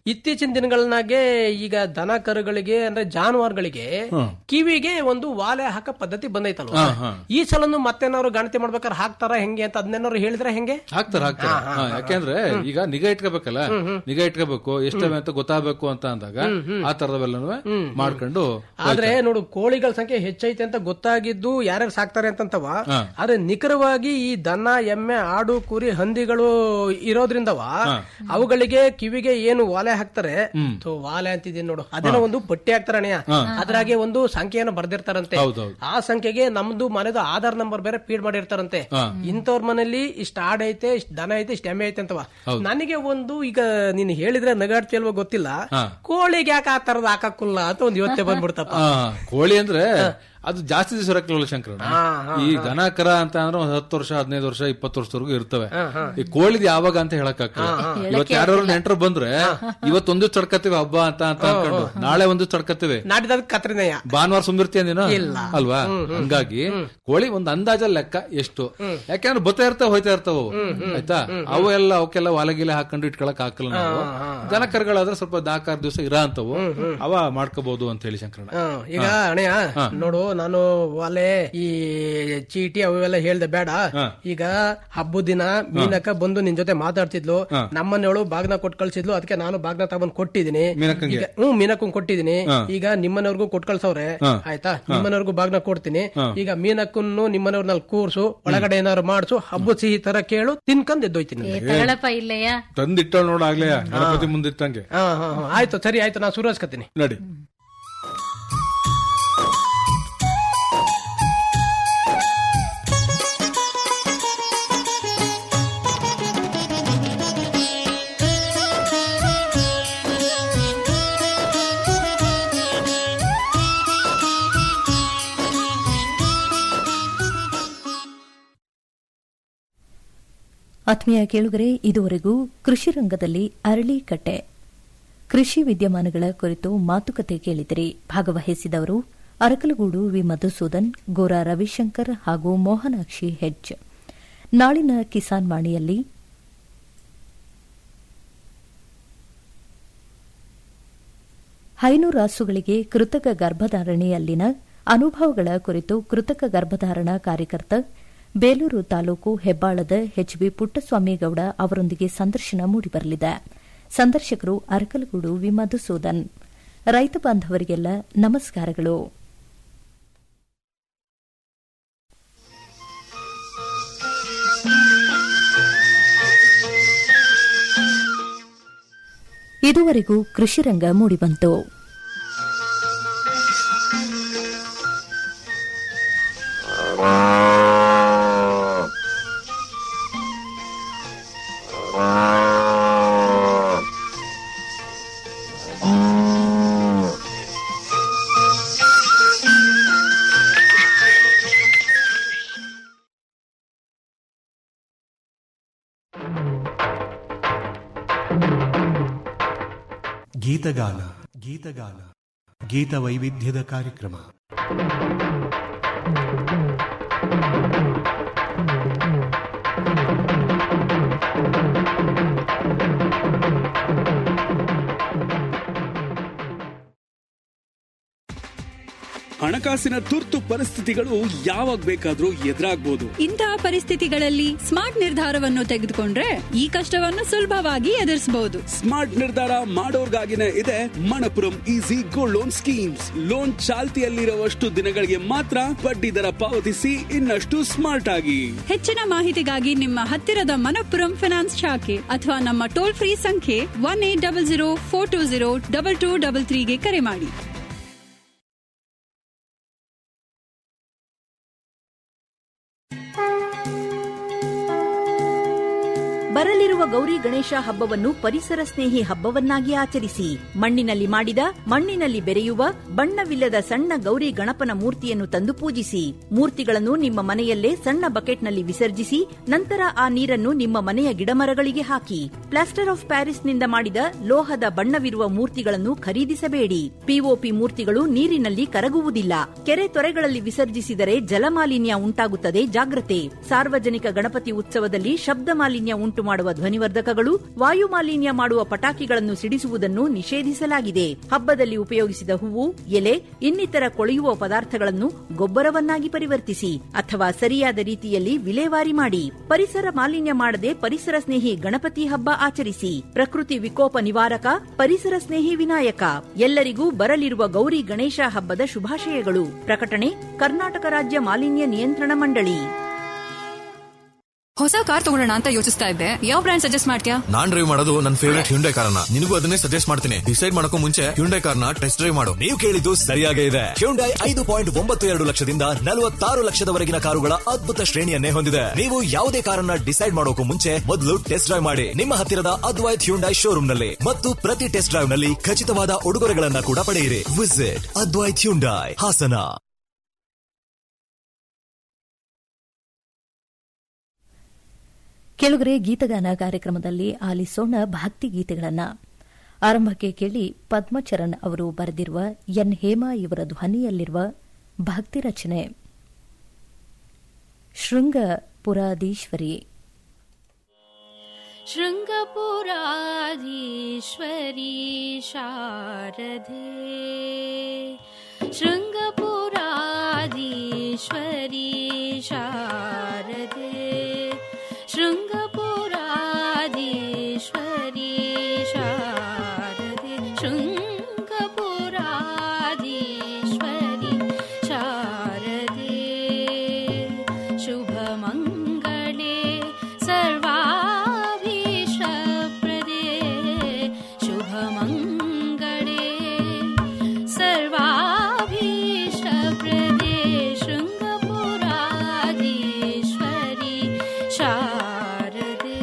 ಇತ್ತೀಚಿನ ದಿನಗಳನ್ನಾಗೆ ಈಗ ದನ ಕರುಗಳಿಗೆ ಅಂದ್ರೆ ಜಾನುವಾರುಗಳಿಗೆ ಕಿವಿಗೆ ಒಂದು ವಾಲೆ ಹಾಕ ಪದ್ಧತಿ ಬಂದೈತಲ್ವಾ ಈ ಸಲನು ಮತ್ತೇನಾದ್ರು ಗಣತಿ ಮಾಡ್ಬೇಕಾದ್ರೆ ಹಾಕ್ತಾರ ಹೆಂಗೆ ಅಂತ ಅದನ್ನೇನಾದ್ರು ಹೇಳಿದ್ರೆ ಹೆಂಗೆ ಹಾಕ್ತಾರ ಹಾಕ್ತಾರ ಹಾ, ಯಾಕೆಂದ್ರೆ ಈಗ ನಿಗಾ ಇಟ್ಕೋಬೇಕಲ್ಲ ನಿಗಾ ಇಟ್ಕೋಬೇಕು ಎಷ್ಟವೆ ಅಂತ ಗೊತ್ತಾಗಬೇಕು ಅಂತ ಅಂದಾಗ ಆ ತರದವೆಲ್ಲನೂ ಮಾಡ್ಕೊಂಡು ಆದ್ರೆ ನೋಡು ಕೋಳಿಗಳ ಸಂಖ್ಯೆ ಹೆಚ್ಚೈತೆ ಅಂತ ಗೊತ್ತಾಗಿದ್ದು ಯಾರ್ಯಾರು ಸಾಕ್ತಾರೆ ಅಂತಂತವ ಆದ್ರೆ ನಿಖರವಾಗಿ ಈ ದನ ಎಮ್ಮೆ ಆಡು ಕುರಿ ಹಂದಿಗಳು ಇರೋದ್ರಿಂದವ ಅವುಗಳಿಗೆ ಕಿವಿಗೆ ಏನು ವಾಲೆ ಹಾಕ್ತಾರೆ ಥು, ವಾಲೆ ಅಂತಿದ್ದೀನಿ ನೋಡು ಅದೇನೋ ಒಂದು ಪಟ್ಟಿ ಹಾಕ್ತಾರೆ ಅಣ್ಣಯ್ಯ ಅದ್ರಾಗೆ ಒಂದು ಸಂಖ್ಯೆಯನ್ನು ಬರ್ದಿರ್ತಾರಂತೆ ಹೌದೌದು. ಆ ಸಂಖ್ಯೆಗೆ ನಮ್ದು ಮನೆದು ಆಧಾರ್ ನಂಬರ್ ಬೇರೆ ಫೀಡ್ ಮಾಡಿರ್ತಾರಂತೆ ಇಂಥವ್ರ ಮನೇಲಿ ಇಷ್ಟ ಆಡ್ ಐತೆ ಇಷ್ಟ ದನ ಐತೆ ಇಷ್ಟ ಎಮ್ಮೆ ಐತೆ ಅಂತವ ನನಗೆ ಒಂದು ಈಗ ನೀನ್ ಹೇಳಿದ್ರೆ ನಗಾಡ್ತಿಲ್ವೋ ಗೊತ್ತಿಲ್ಲ ಕೋಳಿಗೆ ಯಾಕೆ ಆ ತರದ ಹಾಕಕ್ಕಲ್ಲ ಅಂತ ಒಂದು ಯೋಚನೆ ಬಂದ್ಬಿಡ್ತಪ್ಪ ಆ, ಕೋಳಿ ಅಂದ್ರೆ ಅದು ಜಾಸ್ತಿ ದಿವಸ ಇರಕ್ಕಿಲ್ಲ ಶಂಕರಣ್ಣ ಈ ದನ ಕರ ಅಂತ ಅಂದ್ರೆ ಒಂದ್ ಹತ್ತು ವರ್ಷ ಹದಿನೈದು ವರ್ಷ ಇಪ್ಪತ್ತು ವರ್ಷದವರೆಗೂ ಇರ್ತವೆ ಈ ಕೋಳಿದ್ ಯಾವಾಗ ಅಂತ ಹೇಳಕ್ ಇವತ್ತು ಯಾರು ನೆಂಟರು ಬಂದ್ರೆ ಇವತ್ತು ಒಂದು ಚಡ್ಕತ್ತೀವಿ ಹಬ್ಬ ಅಂತ ಅಂತ ಅನ್ಕೊಂಡು ನಾಳೆ ಒಂದು ಚಡ್ಕತ್ತೀವಿ ನಾಡಿದ ಕತ್ರಿನಯ್ಯ ಭಾನುವಾರ ಸುಮ್ಮಿರ್ತೀಯ ನೀನು ಅಲ್ವಾ ಹಂಗಾಗಿ ಕೋಳಿ ಒಂದ್ ಅಂದಾಜಲ್ಲಿ ಲೆಕ್ಕ ಎಷ್ಟು ಯಾಕೆಂದ್ರೆ ಬತ್ತಾ ಇರ್ತಾವ ಹೋಯ್ತಾ ಇರ್ತಾವ ಅವು. ಆಯ್ತಾ ಅವು ಎಲ್ಲ ಅವಕ್ಕೆಲ್ಲ ವಾಲಗಿಲೆ ಹಾಕೊಂಡು ಇಟ್ಕೊಳಕ್ ಹಾಕಲ್ಲ ನಾವು ದನ ಕರುಗಳಾದ್ರೆ ಸ್ವಲ್ಪ ನಾಲ್ಕಾರು ದಿವಸ ಇರ ಅಂತವು ಅವ ಮಾಡ್ಕೋಬಹುದು ಅಂತ ಹೇಳಿ ಶಂಕರಣ್ಣ ಹ್ಮ್. ಈಗ ಅಣೆಯ ನೋಡು ನಾನು ವಾಲೆ ಈ ಚೀಟಿ ಅವೆಲ್ಲ ಹೇಳ್ದೆ ಬೇಡ ಈಗ ಹಬ್ಬದ ದಿನ ಮೀನಕ್ಕ ಬಂದು ನಿನ್ ಜೊತೆ ಮಾತಾಡ್ತಿದ್ಲು ನಮ್ಮನೆವಳು ಬಾಗ್ನ ಕೊಟ್ ಕಳ್ಸಿದ್ಲು ಅದಕ್ಕೆ ನಾನು ಬಾಗ್ನ ತಗೊಂಡ್ ಕೊಟ್ಟಿದೀನಿ ಮೀನಕ್ಕಂಗೆ? ಈಗ- ಹ್ಮ್ ಮೀನಕ್ಕಂಗ್ ಕೊಟ್ಟಿದೀನಿ ಈಗ ನಿಮ್ಮನೆಯವ್ರಿಗೂ ಕೊಟ್ ಕಳ್ಸವ್ರೆ ಆಯ್ತಾ ನಿಮ್ಮನೆಯವ್ರಿಗೂ ಬಾಗ್ನ ಕೊಡ್ತೀನಿ ಈಗ ಮೀನಕ್ಕನ್ನು ನಿಮ್ಮನೆಯವ್ರನಲ್ಲಿ ಕೂರ್ಸು ಒಳಗಡೆ ಏನಾದ್ರು ಮಾಡ್ಸು ಹಬ್ಬದ ಸಿಹಿ ತರ ಕೇಳು ತಿನ್ಕೊಂಡ್ ಎದ್ದೋಯ್ತೀನಿ ಏ ತಗೊಳಪ್ಪ ಇಲ್ಲಯ್ಯ ತಂದಿಟ್ಟ ನೋಡಾಗ್ಲೇ ಗಣಪತಿ ಮುಂದಿಟ್ಟಂಗೆ ಹಾ ಹಾ ಹಾ. ಆಯ್ತು ಸರಿ ಆಯ್ತು ನಾ ಸುರಾಜ್ಕತ್ತೀನಿ ನಡಿ ಆತ್ಮೀಯ ಕೇಳುಗರೆ ಇದುವರೆಗೂ ಕೃಷಿ ರಂಗದಲ್ಲಿ ಅರಳಿಕಟ್ಟೆ ಕೃಷಿ ವಿದ್ಯಮಾನಗಳ ಕುರಿತು ಮಾತುಕತೆ ಕೇಳಿದಿರಿ ಭಾಗವಹಿಸಿದವರು ಅರಕಲಗೂಡು ವಿ ಮಧುಸೂದನ್ ಗೋರಾ ರವಿಶಂಕರ್ ಹಾಗೂ ಮೋಹನಾಕ್ಷಿ ಹೆಡ್ಜ್ ನಾಳಿನ ಕಿಸಾನ್ ವಾಣಿಯಲ್ಲಿ ಹೈನುರಾಸುಗಳಿಗೆ ಕೃತಕ ಗರ್ಭಧಾರಣೆಯಲ್ಲಿನ ಅನುಭವಗಳ ಕುರಿತು ಕೃತಕ ಗರ್ಭಧಾರಣಾ ಕಾರ್ಯಕರ್ತ ಬೇಲೂರು ತಾಲೂಕು ಹೆಬ್ಬಾಳದ ಎಚ್ಬಿ ಪುಟ್ಟಸ್ವಾಮಿಗೌಡ ಅವರೊಂದಿಗೆ ಸಂದರ್ಶನ ಮೂಡಿಬರಲಿದೆ ಸಂದರ್ಶಕರು ಅರಕಲಗೂಡು ವಿ ಮಧುಸೂದನ್ ರೈತ ಬಾಂಧವರಿಗೆಲ್ಲ ನಮಸ್ಕಾರಗಳು ಇದುವರೆಗೂ ಕೃಷಿರಂಗ ಮೂಡಿಬಂತು ಗೀತಗಾನ ಗೀತಗಾನ ಗೀತ ವೈವಿಧ್ಯದ ಕಾರ್ಯಕ್ರಮ ಹಣಕಾಸಿನ ತುರ್ತು ಪರಿಸ್ಥಿತಿಗಳು ಯಾವಾಗ ಬೇಕಾದ್ರೂ ಎದುರಾಗ್ಬೋದು ಇಂತಹ ಪರಿಸ್ಥಿತಿಗಳಲ್ಲಿ ಸ್ಮಾರ್ಟ್ ನಿರ್ಧಾರವನ್ನು ತೆಗೆದುಕೊಂಡ್ರೆ ಈ ಕಷ್ಟವನ್ನು ಸುಲಭವಾಗಿ ಎದುರಿಸಬಹುದು ಸ್ಮಾರ್ಟ್ ನಿರ್ಧಾರ ಮಾಡೋರ್ಗಾಗಿನೇ ಇದೆ Manappuram easy gold loan schemes loan ಚಾಲ್ತಿಯಲ್ಲಿರುವಷ್ಟು ದಿನಗಳಿಗೆ ಮಾತ್ರ ಬಡ್ಡಿ ದರ ಪಾವತಿಸಿ ಇನ್ನಷ್ಟು ಸ್ಮಾರ್ಟ್ ಆಗಿ ಹೆಚ್ಚಿನ ಮಾಹಿತಿಗಾಗಿ ನಿಮ್ಮ ಹತ್ತಿರದ ಮನಪ್ಪುರಂ ಫಿನಾನ್ಸ್ ಶಾಖೆ ಅಥವಾ ನಮ್ಮ ಟೋಲ್ ಫ್ರೀ ಸಂಖ್ಯೆ one eight double zero four two zero double two double ತ್ರೀಗೆ ಕರೆ ಮಾಡಿ ಬರಲಿರುವ ಗೌರಿ ಗಣೇಶ ಹಬ್ಬವನ್ನು ಪರಿಸರ ಸ್ನೇಹಿ ಹಬ್ಬವನ್ನಾಗಿ ಆಚರಿಸಿ ಮಣ್ಣಿನಲ್ಲಿ ಮಾಡಿದ ಮಣ್ಣಿನಲ್ಲಿ ಬೆರೆಯುವ ಬಣ್ಣವಿಲ್ಲದ ಸಣ್ಣ ಗೌರಿ ಗಣಪನ ಮೂರ್ತಿಯನ್ನು ತಂದು ಪೂಜಿಸಿ ಮೂರ್ತಿಗಳನ್ನು ನಿಮ್ಮ ಮನೆಯಲ್ಲೇ ಸಣ್ಣ ಬಕೆಟ್ನಲ್ಲಿ ವಿಸರ್ಜಿಸಿ ನಂತರ ಆ ನೀರನ್ನು ನಿಮ್ಮ ಮನೆಯ ಗಿಡಮರಗಳಿಗೆ ಹಾಕಿ ಪ್ಲಾಸ್ಟರ್ ಆಫ್ ಪ್ಯಾರಿಸ್ನಿಂದ ಮಾಡಿದ ಲೋಹದ ಬಣ್ಣವಿರುವ ಮೂರ್ತಿಗಳನ್ನು ಖರೀದಿಸಬೇಡಿ ಪಿಒಪಿ ಮೂರ್ತಿಗಳು ನೀರಿನಲ್ಲಿ ಕರಗುವುದಿಲ್ಲ ಕೆರೆ ತೊರೆಗಳಲ್ಲಿ ವಿಸರ್ಜಿಸಿದರೆ ಜಲಮಾಲಿನ್ಯ ಉಂಟಾಗುತ್ತದೆ ಜಾಗ್ರತೆ ಸಾರ್ವಜನಿಕ ಗಣಪತಿ ಉತ್ಸವದಲ್ಲಿ ಶಬ್ದ ಮಾಲಿನ್ಯ ಉಂಟು ಮಾಡುವ ಧ್ವನಿ ಧ್ವನಿವರ್ಧಕಗಳು ವಾಯು ಮಾಲಿನ್ಯ ಮಾಡುವ ಪಟಾಕಿಗಳನ್ನು ಸಿಡಿಸುವುದನ್ನು ನಿಷೇಧಿಸಲಾಗಿದೆ ಹಬ್ಬದಲ್ಲಿ ಉಪಯೋಗಿಸಿದ ಹೂವು ಎಲೆ ಇನ್ನಿತರ ಕೊಳೆಯುವ ಪದಾರ್ಥಗಳನ್ನು ಗೊಬ್ಬರವನ್ನಾಗಿ ಪರಿವರ್ತಿಸಿ ಅಥವಾ ಸರಿಯಾದ ರೀತಿಯಲ್ಲಿ ವಿಲೇವಾರಿ ಮಾಡಿ ಪರಿಸರ ಮಾಲಿನ್ಯ ಮಾಡದೆ ಪರಿಸರ ಸ್ನೇಹಿ ಗಣಪತಿ ಹಬ್ಬ ಆಚರಿಸಿ ಪ್ರಕೃತಿ ವಿಕೋಪ ನಿವಾರಕ ಪರಿಸರ ಸ್ನೇಹಿ ವಿನಾಯಕ ಎಲ್ಲರಿಗೂ ಬರಲಿರುವ ಗೌರಿ ಗಣೇಶ ಹಬ್ಬದ ಶುಭಾಶಯಗಳು ಪ್ರಕಟಣೆ ಕರ್ನಾಟಕ ರಾಜ್ಯ ಮಾಲಿನ್ಯ ನಿಯಂತ್ರಣ ಮಂಡಳಿ ಹೊಸ ಕಾರ್ ತಗೊಳ್ಳೋಣ ಅಂತ ಯೋಚಿಸ್ತಾ ಇದ್ದೆ ಯಾವ ಬ್ರ್ಯಾಂಡ್ ಸಜೆಸ್ಟ್ ಮಾಡ್ತೀಯಾ ನಾನ್ ಡ್ರೈವ್ ಮಾಡೋದು ನನ್ನ ಫೇವರೇಟ್ ಹ್ಯುಂಡೈ ಕಾರನ್ನ ನಿನಗೂ ಅದನ್ನೇ ಸಜೆಸ್ಟ್ ಮಾಡ್ತೀನಿ ಡಿಸೈಡ್ ಮಾಡಕ್ಕೂ ಮುಂಚೆ ಹ್ಯುಂಡೈ ಕಾರ್ನ ಟೆಸ್ಟ್ ಡ್ರೈವ್ ಮಾಡು ನೀವು ಕೇಳಿದ್ದು ಸರಿಯಾಗೇ ಇದೆ ಹ್ಯುಂಡೈ ಐದು ಪಾಯಿಂಟ್ ಒಂಬತ್ತು ಎರಡು ಲಕ್ಷದಿಂದ ನಲವತ್ತಾರು ಲಕ್ಷದವರೆಗಿನ ಕಾರುಗಳ ಅದ್ಭುತ ಶ್ರೇಣಿಯನ್ನೇ ಹೊಂದಿದೆ ನೀವು ಯಾವುದೇ ಕಾರನ್ನ ಡಿಸೈಡ್ ಮಾಡೋಕು ಮುಂಚೆ ಮೊದಲು ಟೆಸ್ಟ್ ಡ್ರೈವ್ ಮಾಡಿ ನಿಮ್ಮ ಹತ್ತಿರದ ಅದ್ವೈತ್ ಹ್ಯುಂಡೈ ಶೋರೂಮ್ ನಲ್ಲಿ ಮತ್ತು ಪ್ರತಿ ಟೆಸ್ಟ್ ಡ್ರೈವ್ ನಲ್ಲಿ ಖಚಿತವಾದ ಉಡುಗೊರೆಗಳನ್ನ ಕೂಡ ಪಡೆಯಿರಿ ವಿಸಿಟ್ ಅದ್ವೈತ್ ಹ್ಯುಂಡೈ ಹಾಸನ ಕೆಳಗರೆ ಗೀತಗಾನ ಕಾರ್ಯಕ್ರಮದಲ್ಲಿ ಆಲಿಸೋಣ ಭಕ್ತಿ ಗೀತೆಗಳನ್ನ ಆರಂಭಕ್ಕೆ ಕೇಳಿ ಪದ್ಮಚರಣ್ ಅವರು ಬರೆದಿರುವ ಎನ್ ಹೇಮಾ ಇವರ ಧ್ವನಿಯಲ್ಲಿರುವ ಭಕ್ತಿ ರಚನೆ ಶೃಂಗ ಪುರಾಧೀಶ್ವರಿ शृङ्गपुराधीश्वरी शारदे शृङ्गपुराधीश्वरी शारदे शृङ्गपुराधीश्वरी शारदे शृङ्गपुराधीश्वरी शारदे शुभमङ्गले सर्वाभीष्टप्रदे शुभमङ्गले सर्वाभीष्टप्रदे शृङ्गपुराधीश्वरी शारदे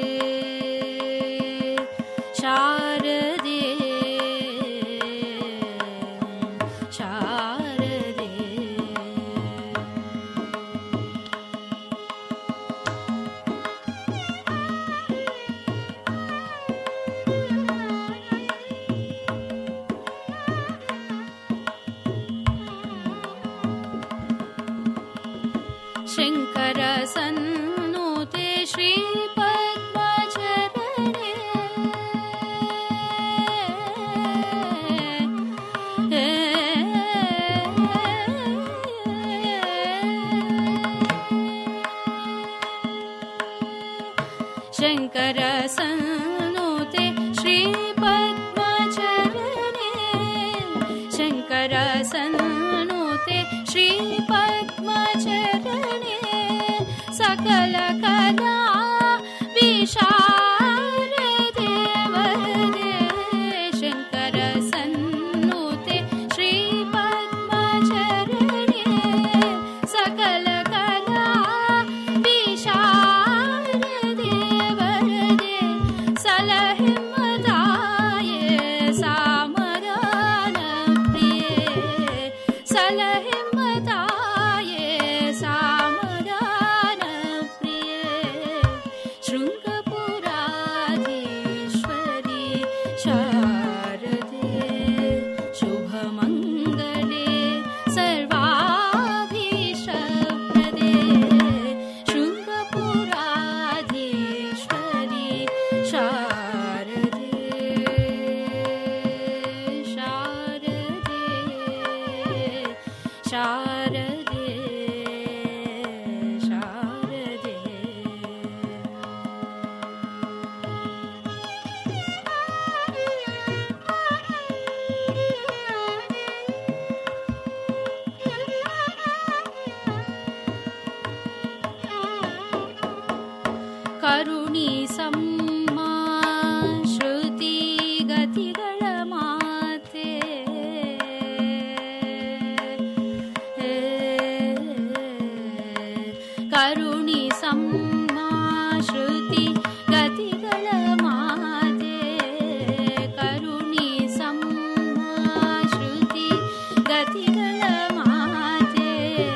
शारदे शारदे शङ्कर सन्नुते श्रीपद्मचरणे शङ्कर सन्नुते श्रीपद्मचरणे शङ्कर सन्नुते श्रीपद्मचरणे सकल कला विशारदे वरदे शङ्कर सन्नुते श्रीपद्मचरणे सकल कला विशारदे वरदे सलहिमदाये सामदान प्रिये सलहिमदाये सामदान प्रिये शृङ्गपुराधीश्वरी शारदे शुभमङ्गले सर्वाभीष्टप्रदे शृङ्गपुराधीश्वरी शारदे शारदे शारदे शारदे ಕರುಣಿ ಸಮ್ಮ ಶ್ರುತಿ ಗತಿಗಳ ಮಾತೆ ಕರುಣಿ ಸಮ್ಮ ಶ್ರುತಿ ಗತಿಗಳ ಮಾತೆ ಕರುಣಿ ಸಮ್ಮ ಶ್ರುತಿ ಗತಿಗಳ ಮಾತೆ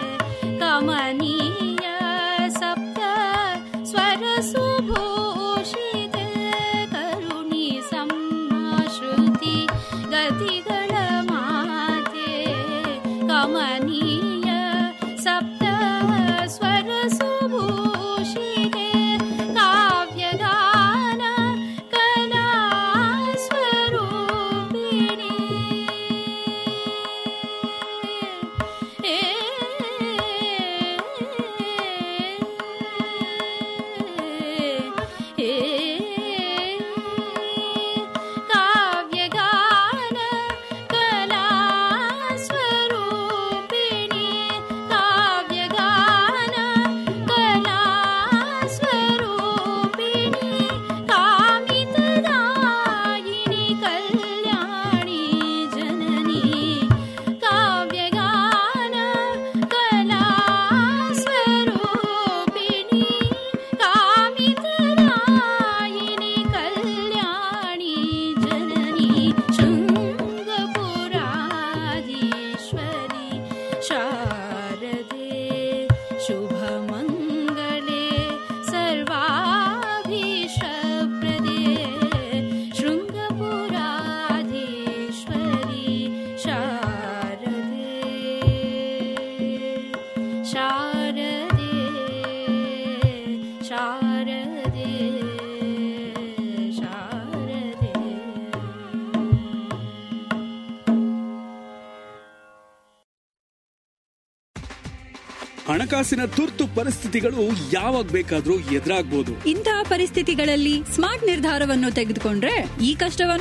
ಕಮನೀಯ ಸಪ್ತ ಸ್ವರ ಸುಭೂಷಿತ ಕರುಣಿ ಶ್ರುತಿ ಗತಿಗಳ ಮಾತೆ ಕಮನೀಯ ಸಪ್ತ ಸ್ವರ ಸುಭೂಷಿತೆ ಕಾವ್ಯಗಾನ ಹಣಕಾಸಿನ ತುರ್ತು ಪರಿಸ್ಥಿತಿಗಳು ಯಾವಾಗ ಬೇಕಾದ್ರೂ ಎದುರಾಗ್ಬೋದು ಇಂತಹ ಪರಿಸ್ಥಿತಿಗಳಲ್ಲಿ ಸ್ಮಾರ್ಟ್ ನಿರ್ಧಾರವನ್ನು ತೆಗೆದುಕೊಂಡ್ರೆ ಈ ಕಷ್ಟವನ್ನು